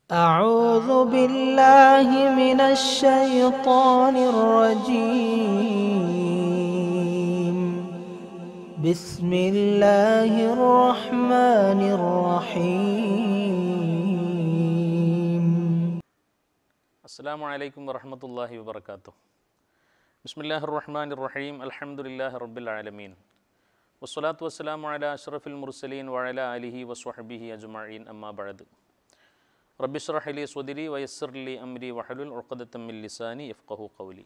أعوذ بالله من الشيطان الرجيم بسم الله الرحمن الرحيم അസ്സാം വലൈക്കും വറഹമത്തല്ലാഹി വബർക്കാത്തു ബിസ്മില്ലാഹി റഹ്മാൻ റഹീം അൽഹംദുലില്ലാഹി റബ്ബിൽ ആലമീൻ വസ്സലാത്തു വസ്സലാമു അല അഷ്റഫിൽ മുർസലീൻ വഅല അലിഹി വസ്വഹബിഹി അജ്മഈൻ അമ്മാ ബഅദ് റബ്ബിഷ്റഹ് ലി സ്വദരി വയസ്സിർ ലി അംരി വഹലുൽ ഉഖദത്തം മിൻ ലിസാനി യഫ്ഖഹു ഖൗലി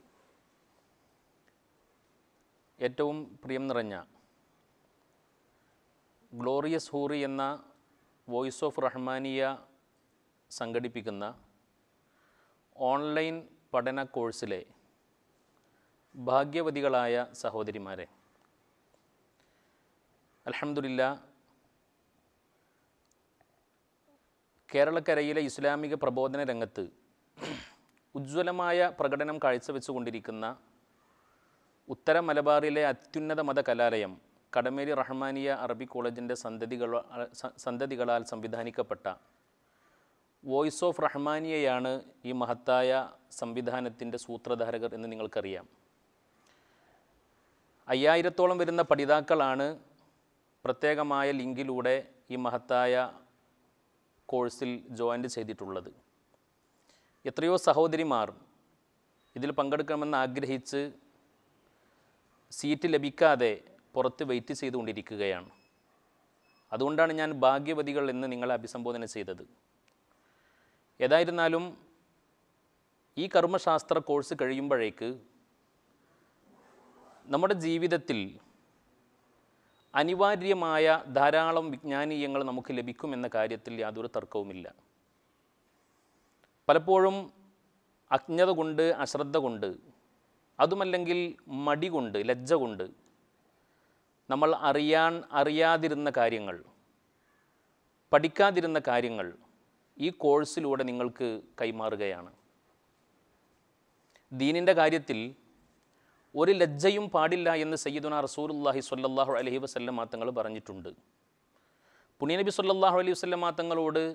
ഏറ്റവും പ്രിയം നിറഞ്ഞ ഗ്ലോറിയസ് ഹൂറി എന്ന വോയിസ് ഓഫ് റഹ്മാനിയ സംഘടിപ്പിക്കുന്ന ഓൺലൈൻ പഠന കോഴ്സിലെ ഭാഗ്യവതികളായ സഹോദരിമാരെ അൽഹംദുലില്ല കേരളക്കരയിലെ ഇസ്ലാമിക പ്രബോധന രംഗത്ത് ഉജ്ജ്വലമായ പ്രകടനം കാഴ്ചവെച്ചുകൊണ്ടിരിക്കുന്ന ഉത്തര മലബാറിലെ അത്യുന്നത മത കലാലയം കടമേരി റഹ്മാനിയ അറബി കോളേജിൻ്റെ സന്തതികൾ സന്തതികളാൽ സംവിധാനിക്കപ്പെട്ട വോയിസ് ഓഫ് റഹ്മാനിയയാണ് ഈ മഹത്തായ സംവിധാനത്തിൻ്റെ സൂത്രധാരകർ എന്ന് നിങ്ങൾക്കറിയാം അയ്യായിരത്തോളം വരുന്ന പഠിതാക്കളാണ് പ്രത്യേകമായ ലിങ്കിലൂടെ ഈ മഹത്തായ കോഴ്സിൽ ജോയിൻ്റ് ചെയ്തിട്ടുള്ളത് എത്രയോ സഹോദരിമാർ ഇതിൽ പങ്കെടുക്കണമെന്ന് ആഗ്രഹിച്ച് സീറ്റ് ലഭിക്കാതെ പുറത്ത് വെയിറ്റ് ചെയ്തുകൊണ്ടിരിക്കുകയാണ് അതുകൊണ്ടാണ് ഞാൻ ഭാഗ്യവതികൾ എന്ന് നിങ്ങളെ അഭിസംബോധന ചെയ്തത് ഏതായിരുന്നാലും ഈ കർമ്മശാസ്ത്ര കോഴ്സ് കഴിയുമ്പോഴേക്ക് നമ്മുടെ ജീവിതത്തിൽ അനിവാര്യമായ ധാരാളം വിജ്ഞാനീയങ്ങൾ നമുക്ക് ലഭിക്കുമെന്ന കാര്യത്തിൽ യാതൊരു തർക്കവുമില്ല പലപ്പോഴും അജ്ഞത കൊണ്ട് അശ്രദ്ധ കൊണ്ട് അതുമല്ലെങ്കിൽ മടി കൊണ്ട് ലജ്ജ കൊണ്ട് നമ്മൾ അറിയാൻ അറിയാതിരുന്ന കാര്യങ്ങൾ പഠിക്കാതിരുന്ന കാര്യങ്ങൾ ഈ കോഴ്സിലൂടെ നിങ്ങൾക്ക് കൈമാറുകയാണ് ദീനിൻ്റെ കാര്യത്തിൽ ഒരു ലജ്ജയും പാടില്ല എന്ന് സയ്യിദുന റസൂലുല്ലാഹി സ്വല്ലല്ലാഹു അലൈഹി വസല്ലം തങ്ങൾ പറഞ്ഞിട്ടുണ്ട് പുണ്യനബി സ്വല്ലല്ലാഹു അലൈഹി വസല്ലം തങ്ങളോട്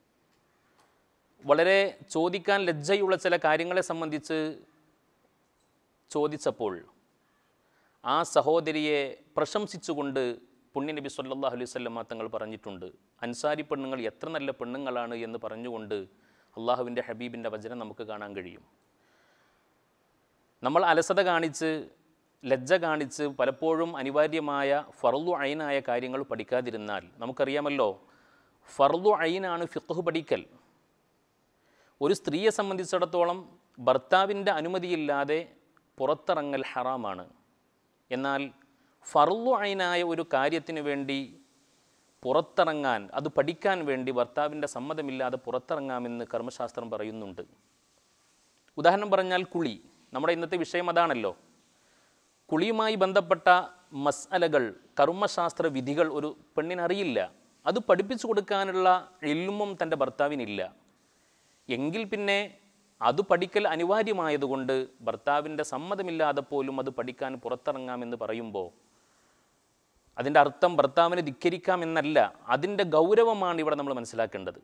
വളരെ ചോദിക്കാൻ ലജ്ജയുള്ള ചില കാര്യങ്ങളെ സംബന്ധിച്ച് ചോദിച്ചപ്പോൾ ആ സഹോദരിയെ പ്രശംസിച്ചുകൊണ്ട് പുണ്യനബി സല്ലല്ലാഹു അലൈഹി വസല്ലം തങ്ങൾ പറഞ്ഞിട്ടുണ്ട് അൻസാരി പെണ്ണുങ്ങൾ എത്ര നല്ല പെണ്ണുങ്ങളാണ് എന്ന് പറഞ്ഞുകൊണ്ട് അള്ളാഹുവിൻ്റെ ഹബീബിൻ്റെ വചനം നമുക്ക് കാണാൻ കഴിയും നമ്മൾ അലസത കാണിച്ച് ലജ്ജ കാണിച്ച് പലപ്പോഴും അനിവാര്യമായ ഫർദു അയിനായ കാര്യങ്ങൾ പഠിക്കാതിരുന്നാൽ നമുക്കറിയാമല്ലോ ഫർദു അയിനാണ് ഫിഖ്ഹ് പഠിക്കൽ ഒരു സ്ത്രീയെ സംബന്ധിച്ചിടത്തോളം ഭർത്താവിൻ്റെ അനുമതിയില്ലാതെ പുറത്തിറങ്ങൽ ഹറാമാണ് എന്നാൽ ഫർദു അയിനായ ഒരു കാര്യത്തിന് വേണ്ടി പുറത്തിറങ്ങാൻ അത് പഠിക്കാൻ വേണ്ടി ഭർത്താവിൻ്റെ സമ്മതമില്ലാതെ പുറത്തിറങ്ങാമെന്ന് കർമ്മശാസ്ത്രം പറയുന്നുണ്ട് ഉദാഹരണം പറഞ്ഞാൽ കുളി നമ്മുടെ ഇന്നത്തെ വിഷയം അതാണല്ലോ കുളിയുമായി ബന്ധപ്പെട്ട മസ്അലകൾ കർമ്മശാസ്ത്ര വിധികൾ ഒരു പെണ്ണിനറിയില്ല അത് പഠിപ്പിച്ചു കൊടുക്കാനുള്ള എല്ലുമും തൻ്റെ ഭർത്താവിനില്ല എങ്കിൽ പിന്നെ അത് പഠിക്കൽ അനിവാര്യമായതുകൊണ്ട് ഭർത്താവിൻ്റെ സമ്മതമില്ലാതെ പോലും അത് പഠിക്കാൻ പുറത്തിറങ്ങാമെന്ന് പറയുമ്പോൾ അതിൻ്റെ അർത്ഥം ഭർത്താവിനെ ധിക്കരിക്കാമെന്നല്ല അതിൻ്റെ ഗൗരവമാണ് ഇവിടെ നമ്മൾ മനസ്സിലാക്കേണ്ടത്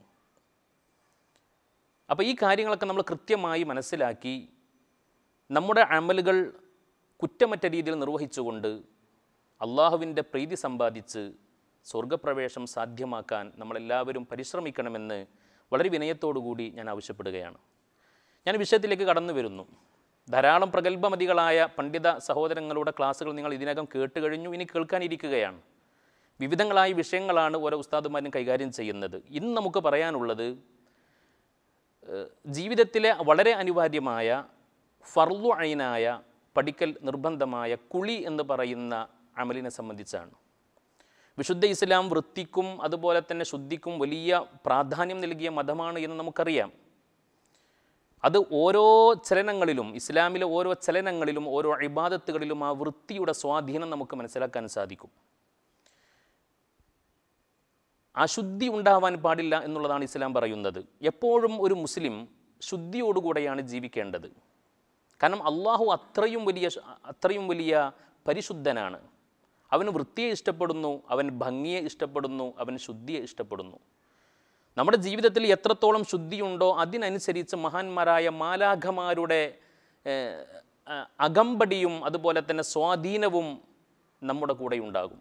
അപ്പോൾ ഈ കാര്യങ്ങളൊക്കെ നമ്മൾ കൃത്യമായി മനസ്സിലാക്കി നമ്മുടെ അമലുകൾ കുറ്റമറ്റ രീതിയിൽ നിർവഹിച്ചുകൊണ്ട് അള്ളാഹുവിൻ്റെ പ്രീതി സമ്പാദിച്ച് സ്വർഗപ്രവേശം സാധ്യമാക്കാൻ നമ്മളെല്ലാവരും പരിശ്രമിക്കണമെന്ന് വളരെ വിനയത്തോടുകൂടി ഞാൻ ആവശ്യപ്പെടുകയാണ് ഞാൻ വിഷയത്തിലേക്ക് കടന്നു വരുന്നു ധാരാളം പ്രഗത്ഭമതികളായ പണ്ഡിത സഹോദരങ്ങളുടെ ക്ലാസ്സുകൾ നിങ്ങൾ ഇതിനകം കേട്ട് കഴിഞ്ഞു ഇനി കേൾക്കാനിരിക്കുകയാണ് വിവിധങ്ങളായ വിഷയങ്ങളാണ് ഓരോ ഉസ്താദുമാരും കൈകാര്യം ചെയ്യുന്നത് ഇന്ന് നമുക്ക് പറയാനുള്ളത് ജീവിതത്തിലെ വളരെ അനിവാര്യമായ ഫർദു അയിനായ പഠിക്കൽ നിർബന്ധമായ കുളി എന്ന് പറയുന്ന അമലിനെ സംബന്ധിച്ചാണ് വിശുദ്ധ ഇസ്ലാം വൃത്തിക്കും അതുപോലെ തന്നെ ശുദ്ധിക്കും വലിയ പ്രാധാന്യം നൽകിയ മതമാണ് എന്ന് നമുക്കറിയാം അത് ഓരോ ചലനങ്ങളിലും ഇസ്ലാമിലെ ഓരോ ചലനങ്ങളിലും ഓരോ ഇബാദത്തുകളിലും ആ വൃത്തിയുടെ സ്വാധീനം നമുക്ക് മനസ്സിലാക്കാൻ സാധിക്കും അശുദ്ധി ഉണ്ടാവാൻ പാടില്ല എന്നുള്ളതാണ് ഇസ്ലാം പറയുന്നത് എപ്പോഴും ഒരു മുസ്ലിം ശുദ്ധിയോടുകൂടെയാണ് ജീവിക്കേണ്ടത് കാരണം അള്ളാഹു അത്രയും വലിയ അത്രയും വലിയ പരിശുദ്ധനാണ് അവന് വൃത്തിയെ ഇഷ്ടപ്പെടുന്നു അവൻ ഭംഗിയെ ഇഷ്ടപ്പെടുന്നു അവൻ ശുദ്ധിയെ ഇഷ്ടപ്പെടുന്നു നമ്മുടെ ജീവിതത്തിൽ എത്രത്തോളം ശുദ്ധിയുണ്ടോ അതിനനുസരിച്ച് മഹാന്മാരായ മാലാഖമാരുടെ ഏഹ്, അ- അകമ്പടിയും അതുപോലെ തന്നെ സ്വാധീനവും നമ്മുടെ കൂടെ ഉണ്ടാകും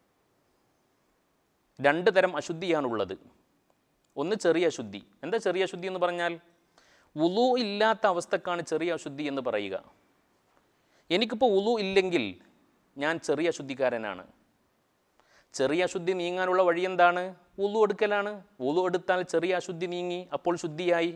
രണ്ട് തരം അശുദ്ധിയാണുള്ളത് ഒന്ന് ചെറിയ അശുദ്ധി എന്താ ചെറിയ അശുദ്ധി എന്ന് പറഞ്ഞാൽ ഉളു ഇല്ലാത്ത അവസ്ഥക്കാണ് ചെറിയ അശുദ്ധി എന്ന് പറയുക എനിക്കിപ്പോൾ ഉളു ഇല്ലെങ്കിൽ ഞാൻ ചെറിയ അശുദ്ധിക്കാരനാണ് ചെറിയ അശുദ്ധി നീങ്ങാനുള്ള വഴി എന്താണ് ഉളു എടുക്കലാണ് ഉളു എടുത്താൽ ചെറിയ അശുദ്ധി നീങ്ങി അപ്പോൾ ശുദ്ധിയായി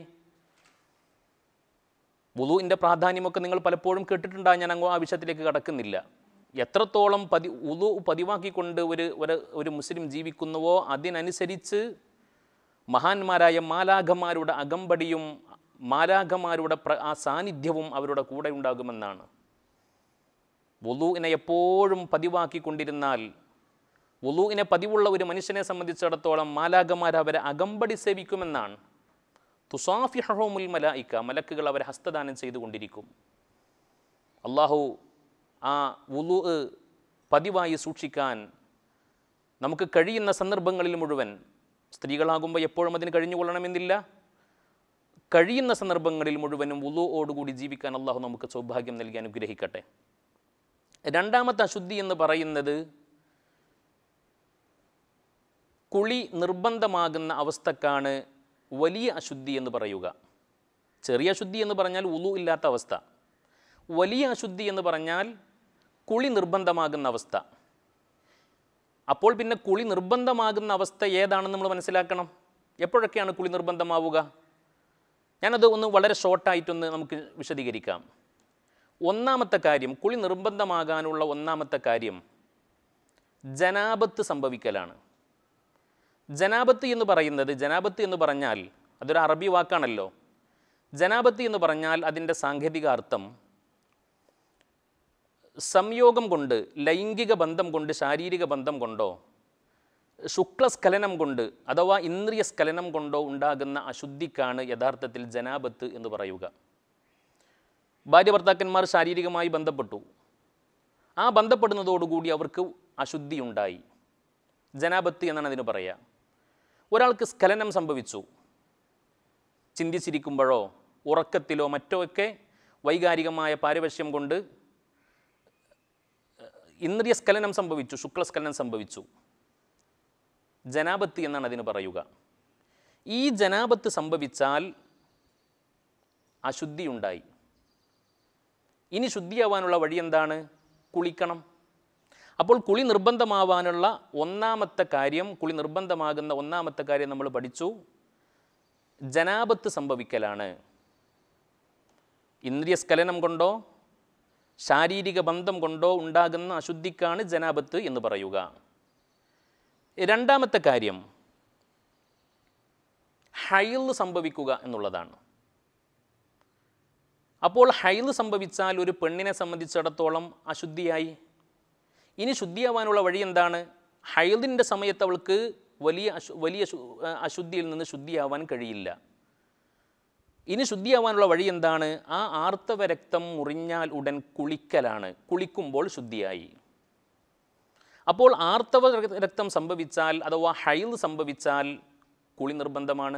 വുളുവിൻ്റെ പ്രാധാന്യമൊക്കെ നിങ്ങൾ പലപ്പോഴും കേട്ടിട്ടുണ്ടാകും ഞാൻ അങ്ങോ ആ വിഷയത്തിലേക്ക് കടക്കുന്നില്ല എത്രത്തോളം പതി ഉളു പതിവാക്കിക്കൊണ്ട് ഒരു ഒരു ഒരു മുസ്ലിം ജീവിക്കുന്നുവോ അതിനനുസരിച്ച് മഹാന്മാരായ മാലാഖമാരുടെ അകമ്പടിയും മാലാഖമാരുടെ പ്ര ആ സാന്നിധ്യവും അവരുടെ കൂടെ ഉണ്ടാകുമെന്നാണ് വുളുവിനെ എപ്പോഴും പതിവാക്കിക്കൊണ്ടിരുന്നാൽ വുളുവിനെ പതിവുള്ള ഒരു മനുഷ്യനെ സംബന്ധിച്ചിടത്തോളം മാലാഖമാർ അവരെ അകമ്പടി സേവിക്കുമെന്നാണ് തുസാഫിഹോമുൽ മലായിക്ക മലക്കുകൾ അവരെ ഹസ്തദാനം ചെയ്തുകൊണ്ടിരിക്കും അള്ളാഹു ആ വുളു പതിവായി സൂക്ഷിക്കാൻ നമുക്ക് കഴിയുന്ന സന്ദർഭങ്ങളിൽ മുഴുവൻ സ്ത്രീകളാകുമ്പോൾ എപ്പോഴും അതിന് കഴിഞ്ഞുകൊള്ളണമെന്നില്ല കഴിയുന്ന സന്ദർഭങ്ങളിൽ മുഴുവനും വുളുവോടുകൂടി ജീവിക്കാൻ അള്ളാഹു നമുക്ക് സൗഭാഗ്യം നൽകി അനുഗ്രഹിക്കട്ടെ രണ്ടാമത്തെ അശുദ്ധി എന്ന് പറയുന്നത് കുളി നിർബന്ധമാകുന്ന അവസ്ഥക്കാണ് വലിയ അശുദ്ധി എന്ന് പറയുക ചെറിയ അശുദ്ധി എന്ന് പറഞ്ഞാൽ ഉളു ഇല്ലാത്ത അവസ്ഥ വലിയ അശുദ്ധി എന്ന് പറഞ്ഞാൽ കുളി നിർബന്ധമാകുന്ന അവസ്ഥ അപ്പോൾ പിന്നെ കുളി നിർബന്ധമാകുന്ന അവസ്ഥ ഏതാണെന്ന് നമ്മൾ മനസ്സിലാക്കണം എപ്പോഴൊക്കെയാണ് കുളി നിർബന്ധമാവുക ഞാനത് ഒന്ന് വളരെ ഷോർട്ടായിട്ടൊന്ന് നമുക്ക് വിശദീകരിക്കാം ഒന്നാമത്തെ കാര്യം കുളി നിർബന്ധമാകാനുള്ള ഒന്നാമത്തെ കാര്യം ജനാപത്ത് സംഭവിക്കലാണ് ജനാപത്ത് എന്ന് പറയുന്നത് ജനാപത്ത് എന്ന് പറഞ്ഞാൽ അതൊരു അറബി വാക്കാണല്ലോ ജനാപത്ത് എന്ന് പറഞ്ഞാൽ അതിൻ്റെ സാങ്കേതിക അർത്ഥം സംയോഗം കൊണ്ട് ലൈംഗിക ബന്ധം കൊണ്ട് ശാരീരിക ബന്ധം കൊണ്ടോ ശുക്ലസ്ഖലനം കൊണ്ട് അഥവാ ഇന്ദ്രിയ സ്ഖലനം കൊണ്ടോ ഉണ്ടാകുന്ന അശുദ്ധിക്കാണ് യഥാർത്ഥത്തിൽ ജനാപത്ത് എന്ന് പറയുക ഭാര്യ ഭർത്താക്കന്മാർ ശാരീരികമായി ബന്ധപ്പെട്ടു ആ ബന്ധപ്പെടുന്നതോടുകൂടി അവർക്ക് അശുദ്ധിയുണ്ടായി ജനാപത്ത് എന്നാണ് അതിന് പറയുക ഒരാൾക്ക് സ്ഖലനം സംഭവിച്ചു ചിന്തിച്ചിരിക്കുമ്പോഴോ ഉറക്കത്തിലോ മറ്റോ ഒക്കെ വൈകാരികമായ പാരവശ്യം കൊണ്ട് ഇന്ദ്രിയ സ്ഖലനം സംഭവിച്ചു ശുക്ലസ്ഖലനം സംഭവിച്ചു ജനാപത്ത് എന്നാണ് അതിന് പറയുക ഈ ജനാപത്ത് സംഭവിച്ചാൽ അശുദ്ധിയുണ്ടായി ഇനി ശുദ്ധിയാവാനുള്ള വഴി എന്താണ് കുളിക്കണം അപ്പോൾ കുളി നിർബന്ധമാവാനുള്ള ഒന്നാമത്തെ കാര്യം കുളി നിർബന്ധമാകുന്ന ഒന്നാമത്തെ കാര്യം നമ്മൾ പഠിച്ചു ജനാപത്ത് സംഭവിക്കലാണ് ഇന്ദ്രിയ സ്ഖലനം കൊണ്ടോ ശാരീരിക ബന്ധം കൊണ്ടോ ഉണ്ടാകുന്ന അശുദ്ധിക്കാണ് ജനാപത്ത് എന്ന് പറയുക രണ്ടാമത്തെ കാര്യം ഹൈൽ സംഭവിക്കുക എന്നുള്ളതാണ് അപ്പോൾ ഹൈൽ സംഭവിച്ചാൽ ഒരു പെണ്ണിനെ സംബന്ധിച്ചിടത്തോളം അശുദ്ധിയായി ഇനി ശുദ്ധിയാവാനുള്ള വഴി എന്താണ് ഹൈദിൻ്റെ സമയത്ത് അവൾക്ക് വലിയ അശു വലിയ ശു- ആ, അശുദ്ധിയിൽ നിന്ന് ശുദ്ധിയാവാൻ കഴിയില്ല ഇനി ശുദ്ധിയാവാനുള്ള വഴി എന്താണ് ആ ആർത്തവ രക്തം മുറിഞ്ഞാൽ ഉടൻ കുളിക്കലാണ് കുളിക്കുമ്പോൾ ശുദ്ധിയായി അപ്പോൾ ആർത്തവ രക്ത- രക്തം സംഭവിച്ചാൽ അഥവാ ഹൈൽ സംഭവിച്ചാൽ കുളി നിർബന്ധമാണ്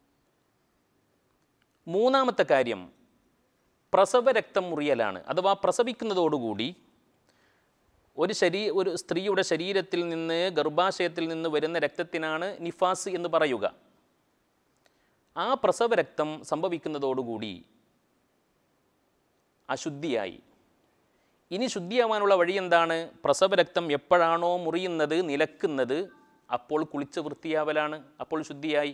മൂന്നാമത്തെ കാര്യം പ്രസവ രക്തം മുറിയലാണ് അഥവാ പ്രസവിക്കുന്നതോടുകൂടി ഒരു ശരീ ഒരു സ്ത്രീയുടെ ശരീരത്തിൽ നിന്ന് ഗർഭാശയത്തിൽ നിന്ന് വരുന്ന രക്തത്തിനാണ് നിഫാസ് എന്ന് പറയുക ആ പ്രസവ രക്തം സംഭവിക്കുന്നതോടുകൂടി അശുദ്ധിയായി ഇനി ശുദ്ധിയാവാനുള്ള വഴി എന്താണ് പ്രസവ രക്തം എപ്പോഴാണോ മുറിയുന്നത് നിലക്കുന്നത് അപ്പോൾ കുളിച്ച് വൃത്തിയാവലാണ് അപ്പോൾ ശുദ്ധിയായി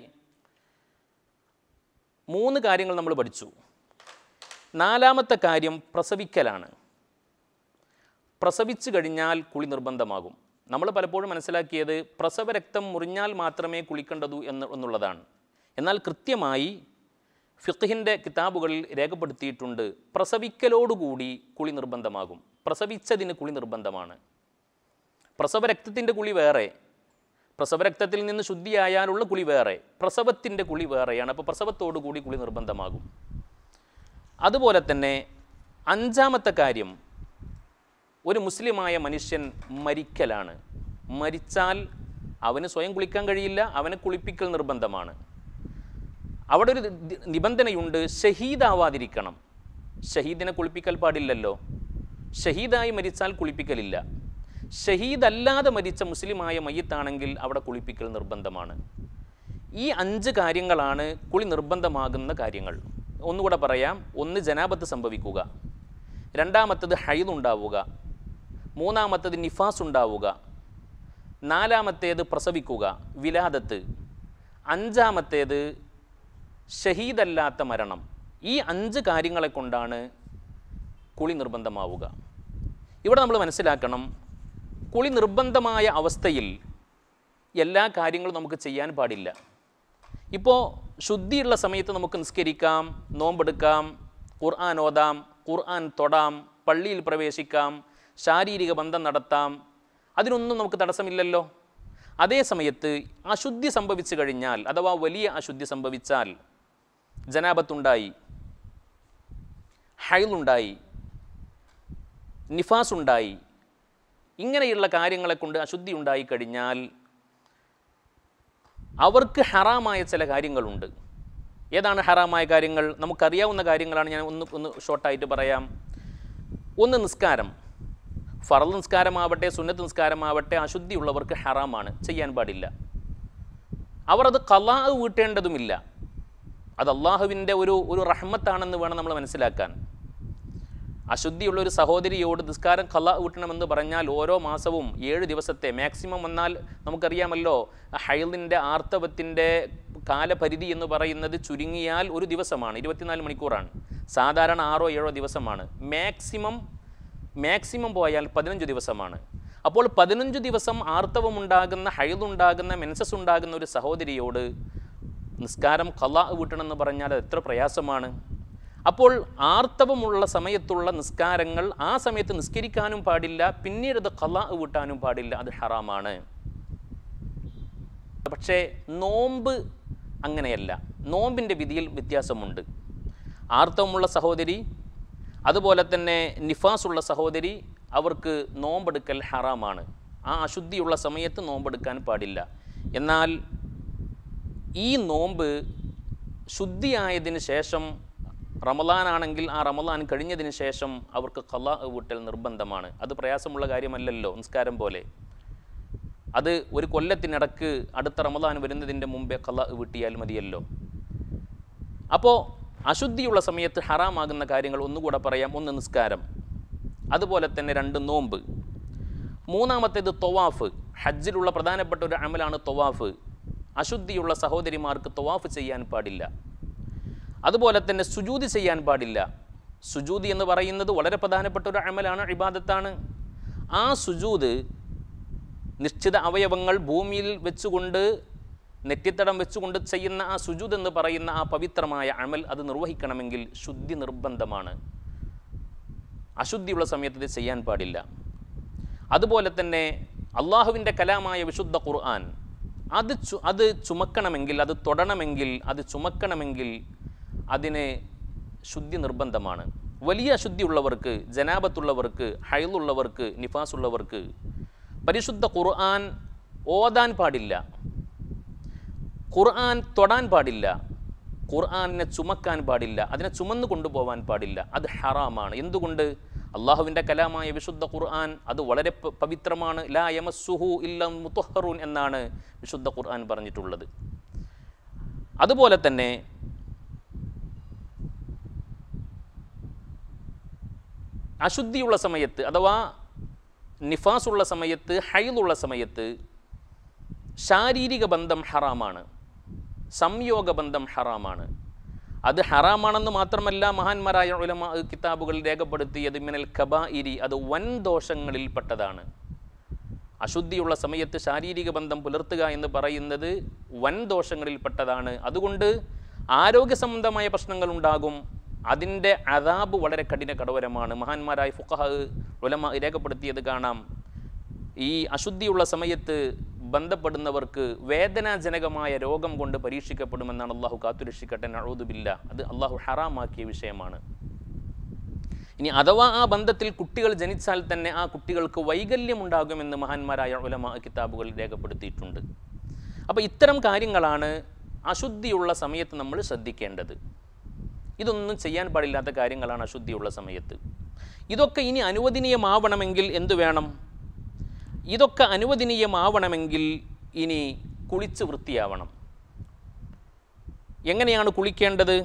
മൂന്ന് കാര്യങ്ങൾ നമ്മൾ പഠിച്ചു നാലാമത്തെ കാര്യം പ്രസവിക്കലാണ് പ്രസവിച്ചു കഴിഞ്ഞാൽ കുളി നിർബന്ധമാകും നമ്മൾ പലപ്പോഴും മനസ്സിലാക്കിയത് പ്രസവരക്തം മുറിഞ്ഞാൽ മാത്രമേ കുളിക്കേണ്ടതു എന്ന് എന്നുള്ളതാണ് എന്നാൽ കൃത്യമായി ഫിഖിൻ്റെ കിതാബുകളിൽ രേഖപ്പെടുത്തിയിട്ടുണ്ട് പ്രസവിക്കലോടുകൂടി കുളി നിർബന്ധമാകും പ്രസവിച്ചതിന് കുളി നിർബന്ധമാണ് പ്രസവരക്തത്തിൻ്റെ കുളി വേറെ പ്രസവരക്തത്തിൽ നിന്ന് ശുദ്ധിയായാലുള്ള കുളി വേറെ പ്രസവത്തിൻ്റെ കുളി വേറെയാണ് അപ്പോൾ പ്രസവത്തോടു കൂടി കുളി നിർബന്ധമാകും അതുപോലെ തന്നെ അഞ്ചാമത്തെ കാര്യം ഒരു മുസ്ലിമായ മനുഷ്യൻ മരിക്കലാണ് മരിച്ചാൽ അവന് സ്വയം കുളിക്കാൻ കഴിയില്ല അവനെ കുളിപ്പിക്കൽ നിർബന്ധമാണ് അവിടെ ഒരു ദി- നിബന്ധനയുണ്ട് ഷഹീദാവാതിരിക്കണം ഷഹീദിനെ കുളിപ്പിക്കൽ പാടില്ലല്ലോ ഷഹീദായി മരിച്ചാൽ കുളിപ്പിക്കലില്ല ഷഹീദല്ലാതെ മരിച്ച മുസ്ലിമായ മയ്യത്താണെങ്കിൽ അവിടെ കുളിപ്പിക്കൽ നിർബന്ധമാണ് ഈ അഞ്ച് കാര്യങ്ങളാണ് കുളി നിർബന്ധമാകുന്ന കാര്യങ്ങൾ ഒന്നുകൂടെ പറയാം ഒന്ന് ജനാപത്ത് സംഭവിക്കുക രണ്ടാമത്തത് ഹൈദ് ഉണ്ടാവുക മൂന്നാമത്തത് നിഫാസ് ഉണ്ടാവുക നാലാമത്തേത് പ്രസവിക്കുക വിലാദത്ത് അഞ്ചാമത്തേത് ഷഹീദല്ലാത്ത മരണം ഈ അഞ്ച് കാര്യങ്ങളെ കൊണ്ടാണ് കുളി നിർബന്ധമാവുക ഇവിടെ നമ്മൾ മനസ്സിലാക്കണം കുളി നിർബന്ധമായ അവസ്ഥയിൽ എല്ലാ കാര്യങ്ങളും നമുക്ക് ചെയ്യാൻ പാടില്ല ഇപ്പോൾ ശുദ്ധിയുള്ള സമയത്ത് നമുക്ക് നിസ്കരിക്കാം നോമ്പെടുക്കാം ഖുർആൻ ഓതാം ഖുർആൻ തൊടാം പള്ളിയിൽ പ്രവേശിക്കാം ശാരീരിക ബന്ധം നടത്താം അതിനൊന്നും നമുക്ക് തടസ്സമില്ലല്ലോ അതേ സമയത്ത് അശുദ്ധി സംഭവിച്ചു കഴിഞ്ഞാൽ അഥവാ വലിയ അശുദ്ധി സംഭവിച്ചാൽ ജനാപത്തുണ്ടായി ഹൈലുണ്ടായി നിഫാസ് ഉണ്ടായി ഇങ്ങനെയുള്ള കാര്യങ്ങളെ കൊണ്ട് അശുദ്ധി ഉണ്ടായി കഴിഞ്ഞാൽ അവർക്ക് ഹറാമായ ചില കാര്യങ്ങളുണ്ട് ഏതാണ് ഹറാമായ കാര്യങ്ങൾ നമുക്കറിയാവുന്ന കാര്യങ്ങളാണ് ഞാൻ ഒന്ന് ഒന്ന് ഷോർട്ടായിട്ട് പറയാം ഒന്ന് നിസ്കാരം ഫറൽ നിസ്കാരമാവട്ടെ സുന്നത്ത് നിസ്കാരമാവട്ടെ അശുദ്ധിയുള്ളവർക്ക് ഹറാമാണ് ചെയ്യാൻ പാടില്ല അവർ അത് കലാ വീട്ടേണ്ടതുമില്ല അത് അള്ളാഹുവിൻ്റെ ഒരു ഒരു റഹ്മത്താണെന്ന് വേണം നമ്മൾ മനസ്സിലാക്കാൻ അശുദ്ധിയുള്ള ഒരു സഹോദരിയോട് നിസ്കാരം കല വീട്ടണമെന്ന് പറഞ്ഞാൽ ഓരോ മാസവും ഏഴ് ദിവസത്തെ മാക്സിമം വന്നാൽ നമുക്കറിയാമല്ലോ ഹൈലിൻ്റെ ആർത്തവത്തിൻ്റെ കാലപരിധി എന്ന് പറയുന്നത് ചുരുങ്ങിയാൽ ഒരു ദിവസമാണ് ഇരുപത്തിനാല് മണിക്കൂറാണ് സാധാരണ ആറോ ഏഴോ ദിവസമാണ് മാക്സിമം മാക്സിമം പോയാൽ പതിനഞ്ച് ദിവസമാണ് അപ്പോൾ പതിനഞ്ച് ദിവസം ആർത്തവമുണ്ടാകുന്ന ഹൈലുണ്ടാകുന്ന മെൻസസ് ഉണ്ടാകുന്ന ഒരു സഹോദരിയോട് നിസ്കാരം കല വീട്ടണമെന്ന് പറഞ്ഞാൽ അത് എത്ര പ്രയാസമാണ് അപ്പോൾ ആർത്തവമുള്ള സമയത്തുള്ള നിസ്കാരങ്ങൾ ആ സമയത്ത് നിസ്കരിക്കാനും പാടില്ല പിന്നീട് അത് കല വീട്ടാനും പാടില്ല അത് ഹറാമാണ് പക്ഷേ നോമ്പ് അങ്ങനെയല്ല നോമ്പിൻ്റെ വിധിയിൽ വ്യത്യാസമുണ്ട് ആർത്തവമുള്ള സഹോദരി അതുപോലെ തന്നെ നിഫാസുള്ള സഹോദരി അവർക്ക് നോമ്പെടുക്കൽ ഹറാമാണ് ആ അശുദ്ധിയുള്ള സമയത്ത് നോമ്പെടുക്കാൻ പാടില്ല എന്നാൽ ഈ നോമ്പ് ശുദ്ധിയായതിന് ശേഷം റമലാനാണെങ്കിൽ ആ റമലാൻ കഴിഞ്ഞതിന് ശേഷം അവർക്ക് കല വീട്ടൽ നിർബന്ധമാണ് അത് പ്രയാസമുള്ള കാര്യമല്ലല്ലോ നിസ്കാരം പോലെ അത് ഒരു കൊല്ലത്തിനിടക്ക് അടുത്ത റമലാൻ വരുന്നതിൻ്റെ മുമ്പേ കല വീട്ടിയാൽ മതിയല്ലോ അപ്പോൾ അശുദ്ധിയുള്ള സമയത്ത് ഹറാമാകുന്ന കാര്യങ്ങൾ ഒന്നുകൂടെ പറയാം ഒന്ന് നിസ്കാരം അതുപോലെ തന്നെ രണ്ട് നോമ്പ് മൂന്നാമത്തേത് തൊവാഫ് ഹജ്ജിലുള്ള പ്രധാനപ്പെട്ട ഒരു അമലാണ് തൊവാഫ് അശുദ്ധിയുള്ള സഹോദരിമാർക്ക് തൊവാഫ് ചെയ്യാൻ പാടില്ല അതുപോലെ തന്നെ സുജൂതി ചെയ്യാൻ പാടില്ല സുജൂതി എന്ന് പറയുന്നത് വളരെ പ്രധാനപ്പെട്ട ഒരു അമലാണ് ഇബാദത്താണ് ആ സുജൂത് നിശ്ചിത അവയവങ്ങൾ ഭൂമിയിൽ വെച്ചുകൊണ്ട് നെറ്റിത്തടം വെച്ചുകൊണ്ട് ചെയ്യുന്ന ആ സുജൂദ് എന്ന് പറയുന്ന ആ പവിത്രമായ അമൽ അത് നിർവഹിക്കണമെങ്കിൽ ശുദ്ധി നിർബന്ധമാണ് അശുദ്ധിയുള്ള സമയത്ത് ഇത് ചെയ്യാൻ പാടില്ല അതുപോലെ തന്നെ അള്ളാഹുവിൻ്റെ കലാമായ വിശുദ്ധ ഖുർആൻ അത് ചു അത് ചുമക്കണമെങ്കിൽ അത് തൊടണമെങ്കിൽ അത് ചുമക്കണമെങ്കിൽ അതിന് ശുദ്ധി നിർബന്ധമാണ് വലിയ അശുദ്ധിയുള്ളവർക്ക് ജനാപത്തുള്ളവർക്ക് ഹൈലുള്ളവർക്ക് നിഫാസുള്ളവർക്ക് പരിശുദ്ധ ഖുർആൻ ഓതാൻ പാടില്ല ഖുർആൻ തൊടാൻ പാടില്ല ഖുർആാനിനെ ചുമക്കാൻ പാടില്ല അതിനെ ചുമന്നു കൊണ്ടുപോകാൻ പാടില്ല അത് ഹറാമാണ് എന്തുകൊണ്ട് അള്ളാഹുവിൻ്റെ കലാമായ വിശുദ്ധ ഖുർആൻ അത് വളരെ പ- പവിത്രമാണ് ലാ യമസ്സുഹു ഇല്ല മുത്തഹറൂൻ എന്നാണ് വിശുദ്ധ ഖുർആൻ പറഞ്ഞിട്ടുള്ളത് അതുപോലെ തന്നെ അശുദ്ധിയുള്ള സമയത്ത് അഥവാ നിഫാസുള്ള സമയത്ത് ഹൈലുള്ള സമയത്ത് ശാരീരിക ബന്ധം ഹറാമാണ് സംയോഗ ബന്ധം ഹറാമാണ് അത് ഹറാമാണെന്ന് മാത്രമല്ല മഹാന്മാരായ ഉലമ കിതാബുകൾ രേഖപ്പെടുത്തിയത് മിനൽ കബാഇരി അത് വൻ ദോഷങ്ങളിൽപ്പെട്ടതാണ് അശുദ്ധിയുള്ള സമയത്ത് ശാരീരിക ബന്ധം പുലർത്തുക എന്ന് പറയുന്നത് വൻ ദോഷങ്ങളിൽപ്പെട്ടതാണ് അതുകൊണ്ട് ആരോഗ്യ സംബന്ധമായ പ്രശ്നങ്ങൾ ഉണ്ടാകും അതിൻ്റെ അതാബ് വളരെ കഠിന കടവരമാണ് മഹാന്മാരായ ഫുഖഹ ഉലമ രേഖപ്പെടുത്തിയത് കാണാം ഈ അശുദ്ധിയുള്ള സമയത്ത് ബന്ധപ്പെടുന്നവർക്ക് വേദനാജനകമായ രോഗം കൊണ്ട് പരീക്ഷിക്കപ്പെടുമെന്നാണ് അള്ളാഹു കാത്തുരക്ഷിക്കട്ടെ നഴൂതുബില്ല അത് അള്ളാഹു ഹറാമാക്കിയ വിഷയമാണ് ഇനി അഥവാ ആ ബന്ധത്തിൽ കുട്ടികൾ ജനിച്ചാൽ തന്നെ ആ കുട്ടികൾക്ക് വൈകല്യമുണ്ടാകുമെന്ന് മഹാന്മാരായ ഉലമ കിതാബുകൾ രേഖപ്പെടുത്തിയിട്ടുണ്ട് അപ്പോൾ ഇത്തരം കാര്യങ്ങളാണ് അശുദ്ധിയുള്ള സമയത്ത് നമ്മൾ ശ്രദ്ധിക്കേണ്ടത് ഇതൊന്നും ചെയ്യാൻ പാടില്ലാത്ത കാര്യങ്ങളാണ് അശുദ്ധിയുള്ള സമയത്ത് ഇതൊക്കെ ഇനി അനുവദനീയമാവണമെങ്കിൽ എന്തു വേണം ഇതൊക്കെ അനുവദനീയമാവണമെങ്കിൽ ഇനി കുളിച്ച് വൃത്തിയാവണം എങ്ങനെയാണ് കുളിക്കേണ്ടത്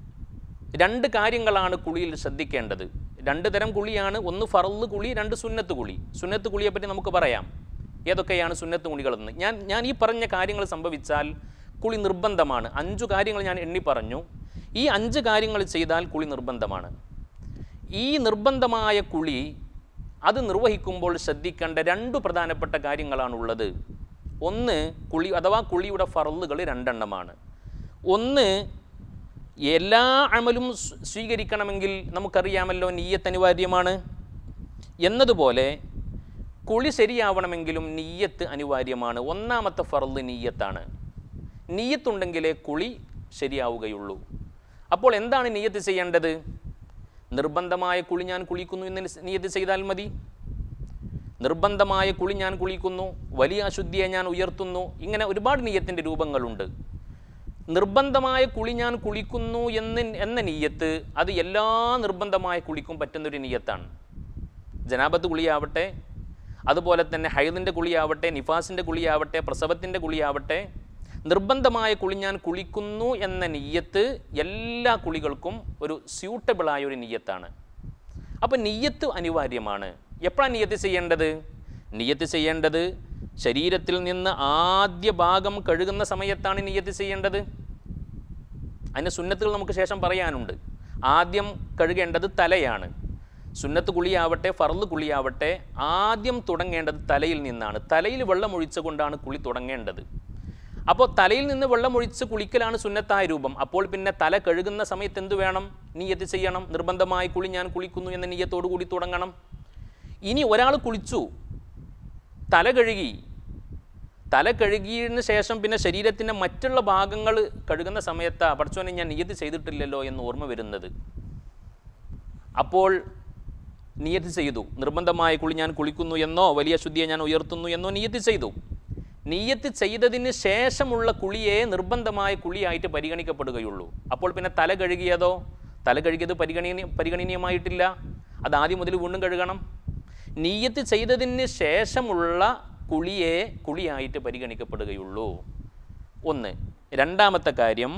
രണ്ട് കാര്യങ്ങളാണ് കുളിയിൽ ശ്രദ്ധിക്കേണ്ടത് രണ്ട് തരം കുളിയാണ് ഒന്ന് ഫറല് കുളി രണ്ട് സുന്നത്ത് കുളി സുന്നത്ത് കുളിയെപ്പറ്റി നമുക്ക് പറയാം ഏതൊക്കെയാണ് സുന്നത്ത് കുളികളെന്ന് ഞാൻ ഞാൻ ഈ പറഞ്ഞ കാര്യങ്ങൾ സംഭവിച്ചാൽ കുളി നിർബന്ധമാണ് അഞ്ചു കാര്യങ്ങൾ ഞാൻ എണ്ണി പറഞ്ഞു ഈ അഞ്ച് കാര്യങ്ങൾ ചെയ്താൽ കുളി നിർബന്ധമാണ് ഈ നിർബന്ധമായ കുളി അത് നിർവഹിക്കുമ്പോൾ ശ്രദ്ധിക്കേണ്ട രണ്ട് പ്രധാനപ്പെട്ട കാര്യങ്ങളാണുള്ളത് ഒന്ന് കുളി അഥവാ കുളിയുടെ ഫറലുകൾ രണ്ടെണ്ണമാണ് ഒന്ന് എല്ലാ അമലും സ് സ്വീകരിക്കണമെങ്കിൽ നമുക്കറിയാമല്ലോ നീയത്ത് അനിവാര്യമാണ് എന്നതുപോലെ കുളി ശരിയാവണമെങ്കിലും നീയത്ത് അനിവാര്യമാണ് ഒന്നാമത്തെ ഫറല് നീയത്താണ് നീയത്തുണ്ടെങ്കിലേ കുളി ശരിയാവുകയുള്ളൂ അപ്പോൾ എന്താണ് നീയത്ത് ചെയ്യേണ്ടത് നിർബന്ധമായ കുളി ഞാൻ കുളിക്കുന്നു എന്ന് നീയത്ത് ചെയ്താൽ മതി നിർബന്ധമായ കുളി ഞാൻ കുളിക്കുന്നു വലിയ അശുദ്ധിയെ ഞാൻ ഉയർത്തുന്നു ഇങ്ങനെ ഒരുപാട് നീയത്തിൻ്റെ രൂപങ്ങളുണ്ട് നിർബന്ധമായ കുളി ഞാൻ കുളിക്കുന്നു എന്ന് എന്ന നീയത്ത് അത് എല്ലാ നിർബന്ധമായ കുളിക്കും പറ്റുന്നൊരു നീയത്താണ് ജനാബത്ത് കുളിയാവട്ടെ അതുപോലെ തന്നെ ഹൈദിൻ്റെ കുളിയാവട്ടെ നിഫാസിൻ്റെ കുളിയാവട്ടെ പ്രസവത്തിൻ്റെ കുളിയാവട്ടെ നിർബന്ധമായ കുളി ഞാൻ കുളിക്കുന്നു എന്ന നീയത്ത് എല്ലാ കുളികൾക്കും ഒരു സ്യൂട്ടബിളായ ഒരു നീയത്താണ് അപ്പം നീയത്ത് അനിവാര്യമാണ് എപ്പോഴാണ് നീയത്ത് ചെയ്യേണ്ടത് നീയത്ത് ചെയ്യേണ്ടത് ശരീരത്തിൽ നിന്ന് ആദ്യ ഭാഗം കഴുകുന്ന സമയത്താണ് നീയത്ത് ചെയ്യേണ്ടത് അതിൻ്റെ സുന്നത്തുകൾ നമുക്ക് ശേഷം പറയാനുണ്ട് ആദ്യം കഴുകേണ്ടത് തലയാണ് സുന്നത്ത് കുളിയാവട്ടെ ഫറല് കുളിയാവട്ടെ ആദ്യം തുടങ്ങേണ്ടത് തലയിൽ നിന്നാണ് തലയിൽ വെള്ളം ഒഴിച്ചുകൊണ്ടാണ് കുളി തുടങ്ങേണ്ടത് അപ്പോൾ തലയിൽ നിന്ന് വെള്ളം ഒഴിച്ച് കുളിക്കലാണ് സുന്നത്തായ രൂപം അപ്പോൾ പിന്നെ തല കഴുകുന്ന സമയത്ത് എന്ത് വേണം നീയത്ത് ചെയ്യണം നിർബന്ധമായി കുളി ഞാൻ കുളിക്കുന്നു എന്ന നീയത്തോടു കൂടി തുടങ്ങണം ഇനി ഒരാൾ കുളിച്ചു തല കഴുകി തല കഴുകിയതിന് ശേഷം പിന്നെ ശരീരത്തിൻ്റെ മറ്റുള്ള ഭാഗങ്ങൾ കഴുകുന്ന സമയത്ത് പഠിച്ചോനെ ഞാൻ നിയത്ത് ചെയ്തിട്ടില്ലല്ലോ എന്ന് ഓർമ്മ വരുന്നത് അപ്പോൾ നിയത്ത് ചെയ്തു നിർബന്ധമായ കുളി ഞാൻ കുളിക്കുന്നു എന്നോ വലിയ ശുദ്ധിയെ ഞാൻ ഉയർത്തുന്നു എന്നോ നിയത്ത് ചെയ്തു നീയത്ത് ചെയ്തതിന് ശേഷമുള്ള കുളിയെ നിർബന്ധമായ കുളിയായിട്ട് പരിഗണിക്കപ്പെടുകയുള്ളൂ അപ്പോൾ പിന്നെ തല കഴുകിയതോ തല കഴുകിയത് പരിഗണന പരിഗണനീയമായിട്ടില്ല അത് ആദ്യം മുതൽ വീണ്ടും കഴുകണം നീയത്ത് ചെയ്തതിന് ശേഷമുള്ള കുളിയെ കുളിയായിട്ട് പരിഗണിക്കപ്പെടുകയുള്ളൂ ഒന്ന് രണ്ടാമത്തെ കാര്യം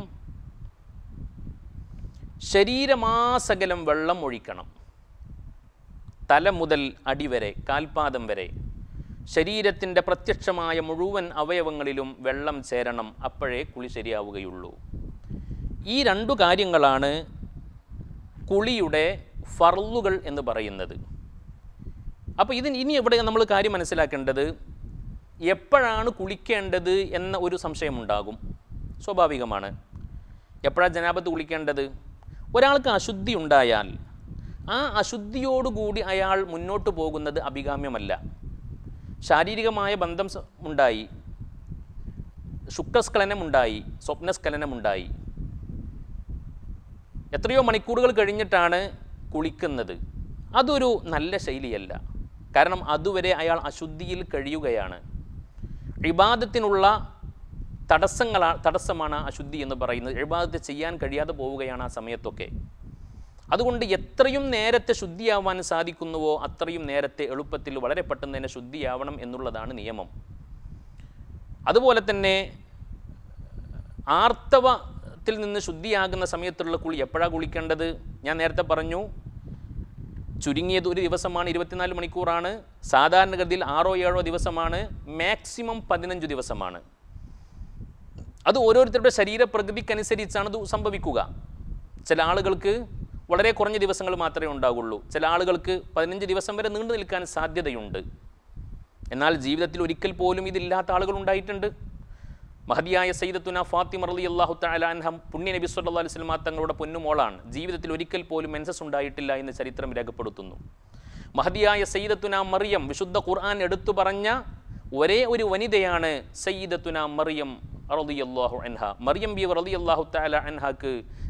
ശരീരമാസകലം വെള്ളം ഒഴിക്കണം തല മുതൽ അടിവരെ കാൽപാദം വരെ ശരീരത്തിൻ്റെ പ്രത്യക്ഷമായ മുഴുവൻ അവയവങ്ങളിലും വെള്ളം ചേരണം അപ്പോഴേ കുളി ശരിയാവുകയുള്ളൂ ഈ രണ്ടു കാര്യങ്ങളാണ് കുളിയുടെ ഫർലുകൾ എന്ന് പറയുന്നത് അപ്പോൾ ഇതിന് ഇനി എവിടെ നമ്മൾ കാര്യം മനസ്സിലാക്കേണ്ടത് എപ്പോഴാണ് കുളിക്കേണ്ടത് എന്ന ഒരു സംശയമുണ്ടാകും സ്വാഭാവികമാണ് എപ്പോഴാണ് ജനാപത്ത് കുളിക്കേണ്ടത് ഒരാൾക്ക് അശുദ്ധി ഉണ്ടായാൽ ആ അശുദ്ധിയോടുകൂടി അയാൾ മുന്നോട്ട് പോകുന്നത് അഭികാമ്യമല്ല ശാരീരികമായ ബന്ധം സ- ഉണ്ടായി ശുക്രസ്ഖലനമുണ്ടായി സ്വപ്നസ്ഖലനമുണ്ടായി എത്രയോ മണിക്കൂറുകൾ കഴിഞ്ഞിട്ടാണ് കുളിക്കുന്നത് അതൊരു നല്ല ശൈലിയല്ല കാരണം അതുവരെ അയാൾ അശുദ്ധിയിൽ കഴിയുകയാണ് ഇബാദത്തിനുള്ള തടസ്സങ്ങളാ തടസ്സമാണ് അശുദ്ധി എന്ന് പറയുന്നത് ഇബാദത്ത് ചെയ്യാൻ കഴിയാതെ പോവുകയാണ് ആ സമയത്തൊക്കെ അതുകൊണ്ട് എത്രയും നേരത്തെ ശുദ്ധിയാവാൻ സാധിക്കുന്നുവോ അത്രയും നേരത്തെ എളുപ്പത്തിൽ വളരെ പെട്ടെന്ന് തന്നെ ശുദ്ധിയാവണം എന്നുള്ളതാണ് നിയമം അതുപോലെ തന്നെ ആർത്തവത്തിൽ നിന്ന് ശുദ്ധിയാകുന്ന സമയത്തുള്ള കുളി എപ്പോഴാണ് കുളിക്കേണ്ടത് ഞാൻ നേരത്തെ പറഞ്ഞു ചുരുങ്ങിയത് ഒരു ദിവസമാണ് ഇരുപത്തിനാല് മണിക്കൂറാണ് സാധാരണഗതിയിൽ ആറോ ഏഴോ ദിവസമാണ് മാക്സിമം പതിനഞ്ച് ദിവസമാണ് അത് ഓരോരുത്തരുടെ ശരീരപ്രകൃതിക്കനുസരിച്ചാണ് ഇത് സംഭവിക്കുക ചില ആളുകൾക്ക് വളരെ കുറഞ്ഞ ദിവസങ്ങൾ മാത്രമേ ഉണ്ടാകുള്ളൂ ചില ആളുകൾക്ക് പതിനഞ്ച് ദിവസം വരെ നീണ്ടു നിൽക്കാൻ സാധ്യതയുണ്ട് എന്നാൽ ജീവിതത്തിൽ ഒരിക്കൽ പോലും ഇതില്ലാത്ത ആളുകൾ ഉണ്ടായിട്ടുണ്ട് മഹതിയായ സയ്യിദത്തുന ഫാത്തിമ റളി അള്ളാഹു തലാൻഹ പുണ്യ നബി സല്ലല്ലാഹു അലൈഹി വസല്ലം തങ്ങളുടെ പൊന്നുമോളാണ് ജീവിതത്തിൽ ഒരിക്കൽ പോലും മെൻസസ് ഉണ്ടായിട്ടില്ല എന്ന് ചരിത്രം രേഖപ്പെടുത്തുന്നു മഹതിയായ സയ്യിദത്തുന മറിയം വിശുദ്ധ ഖുർആൻ എടുത്തു പറഞ്ഞ ഒരേ ഒരു വനിതയാണ് സയ്യിദത്തുന മറിയം റളിയല്ലാഹു അൻഹ മറിയം ബി റളിയല്ലാഹു തആല അൻഹാക്ക്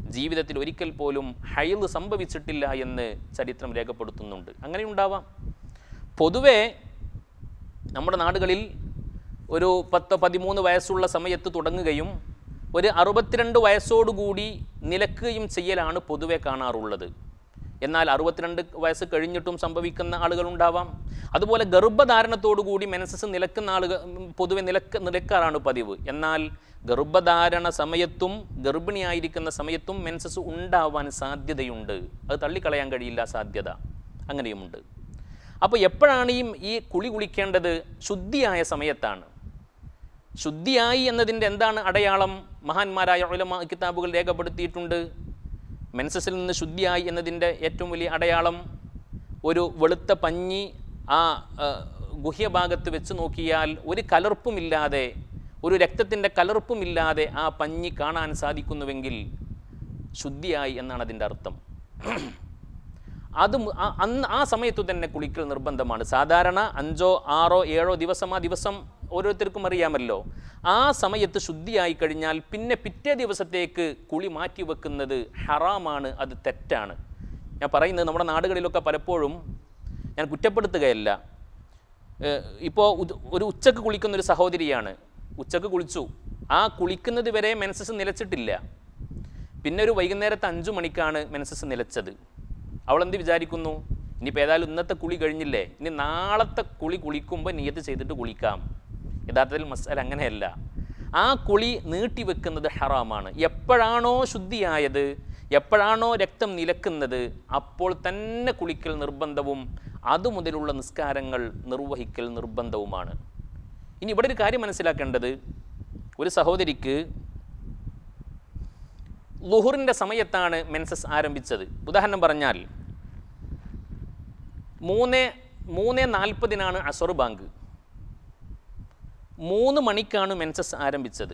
ജീവിതത്തിൽ ഒരിക്കൽ പോലും ഹൈല് സംഭവിച്ചിട്ടില്ല എന്ന് ചരിത്രം രേഖപ്പെടുത്തുന്നുണ്ട് അങ്ങനെ ഉണ്ടാവാം പൊതുവേ നമ്മുടെ നാടുകളിൽ ഒരു പത്ത് പതിമൂന്ന് വയസ്സുള്ള സമയത്ത് തുടങ്ങുകയും ഒരു അറുപത്തിരണ്ട് വയസ്സോടുകൂടി നിലക്കുകയും ചെയ്യലാണ് പൊതുവെ കാണാറുള്ളത് എന്നാൽ അറുപത്തിരണ്ട് വയസ്സ് കഴിഞ്ഞിട്ടും സംഭവിക്കുന്ന ആളുകളുണ്ടാവാം അതുപോലെ ഗർഭധാരണത്തോടുകൂടി മെനസസ് നിലക്കുന്ന ആളുകൾ പൊതുവെ നിലക്ക നിലക്കാറാണ് പതിവ് എന്നാൽ ഗർഭധാരണ സമയത്തും ഗർഭിണിയായിരിക്കുന്ന സമയത്തും മെൻസസ് ഉണ്ടാവാൻ സാധ്യതയുണ്ട് അത് തള്ളിക്കളയാൻ കഴിയില്ല സാധ്യത അങ്ങനെയുമുണ്ട് അപ്പോൾ എപ്പോഴാണ് ഈ ഈ കുളി കുളിക്കേണ്ടത് ശുദ്ധിയായ സമയത്താണ് ശുദ്ധിയായി എന്നതിൻ്റെ എന്താണ് അടയാളം മഹാന്മാരായ ഉലമ കിതാബുകൾ രേഖപ്പെടുത്തിയിട്ടുണ്ട് മെൻസസിൽ നിന്ന് ശുദ്ധിയായി എന്നതിൻ്റെ ഏറ്റവും വലിയ അടയാളം ഒരു വെളുത്ത പഞ്ഞി ആ ആ, ഗുഹ്യഭാഗത്ത് വെച്ച് നോക്കിയാൽ ഒരു കലർപ്പുമില്ലാതെ ഒരു രക്തത്തിൻ്റെ കലർപ്പുമില്ലാതെ ആ പഞ്ഞി കാണാൻ സാധിക്കുന്നുവെങ്കിൽ ശുദ്ധിയായി എന്നാണ് അതിൻ്റെ അർത്ഥം അത് മു- ആ- അന്ന് ആ സമയത്തു തന്നെ കുളിക്കൽ നിർബന്ധമാണ് സാധാരണ അഞ്ചോ ആറോ ഏഴോ ദിവസം ആ ദിവസം ഓരോരുത്തർക്കും അറിയാമല്ലോ ആ സമയത്ത് ശുദ്ധിയായി കഴിഞ്ഞാൽ പിന്നെ പിറ്റേ ദിവസത്തേക്ക് കുളി മാറ്റി വെക്കുന്നത് ഹറാമാണ് അത് തെറ്റാണ് ഞാൻ പറയുന്നത് നമ്മുടെ നാടുകളിലൊക്കെ പലപ്പോഴും ഞാൻ കുറ്റപ്പെടുത്തുകയല്ല ഇപ്പോൾ ഒരു ഉച്ചക്ക് കുളിക്കുന്ന ഒരു സഹോദരിയാണ് ഉച്ചക്ക് കുളിച്ചു ആ കുളിക്കുന്നത് വരെ മെൻസസ് നിലച്ചിട്ടില്ല പിന്നെ ഒരു വൈകുന്നേരത്തെ അഞ്ചു മണിക്കാണ് മെൻസസ് നിലച്ചത് അവൾ എന്ത് വിചാരിക്കുന്നു ഇനിയിപ്പോൾ ഏതായാലും ഇന്നത്തെ കുളി കഴിഞ്ഞില്ലേ ഇനി നാളത്തെ കുളി കുളിക്കുമ്പോൾ നിയത്ത് ചെയ്തിട്ട് കുളിക്കാം യഥാർത്ഥത്തിൽ മസാല അങ്ങനെയല്ല ആ കുളി നീട്ടിവെക്കുന്നത് ഹറാമാണ് എപ്പോഴാണോ ശുദ്ധിയായത് എപ്പോഴാണോ രക്തം നിലക്കുന്നത് അപ്പോൾ തന്നെ കുളിക്കൽ നിർബന്ധവും അതുമുതലുള്ള നിസ്കാരങ്ങൾ നിർവഹിക്കൽ നിർബന്ധവുമാണ് ഇനി ഇവിടെ ഒരു കാര്യം മനസ്സിലാക്കേണ്ടത് ഒരു സഹോദരിക്ക് ലുഹുറിൻ്റെ സമയത്താണ് മെൻസസ് ആരംഭിച്ചത് ഉദാഹരണം പറഞ്ഞാൽ മൂന്ന് മൂന്ന് നാൽപ്പതിനാണ് അസർ ബാങ്ക് മൂന്ന് മണിക്കാണ് മെൻസസ് ആരംഭിച്ചത്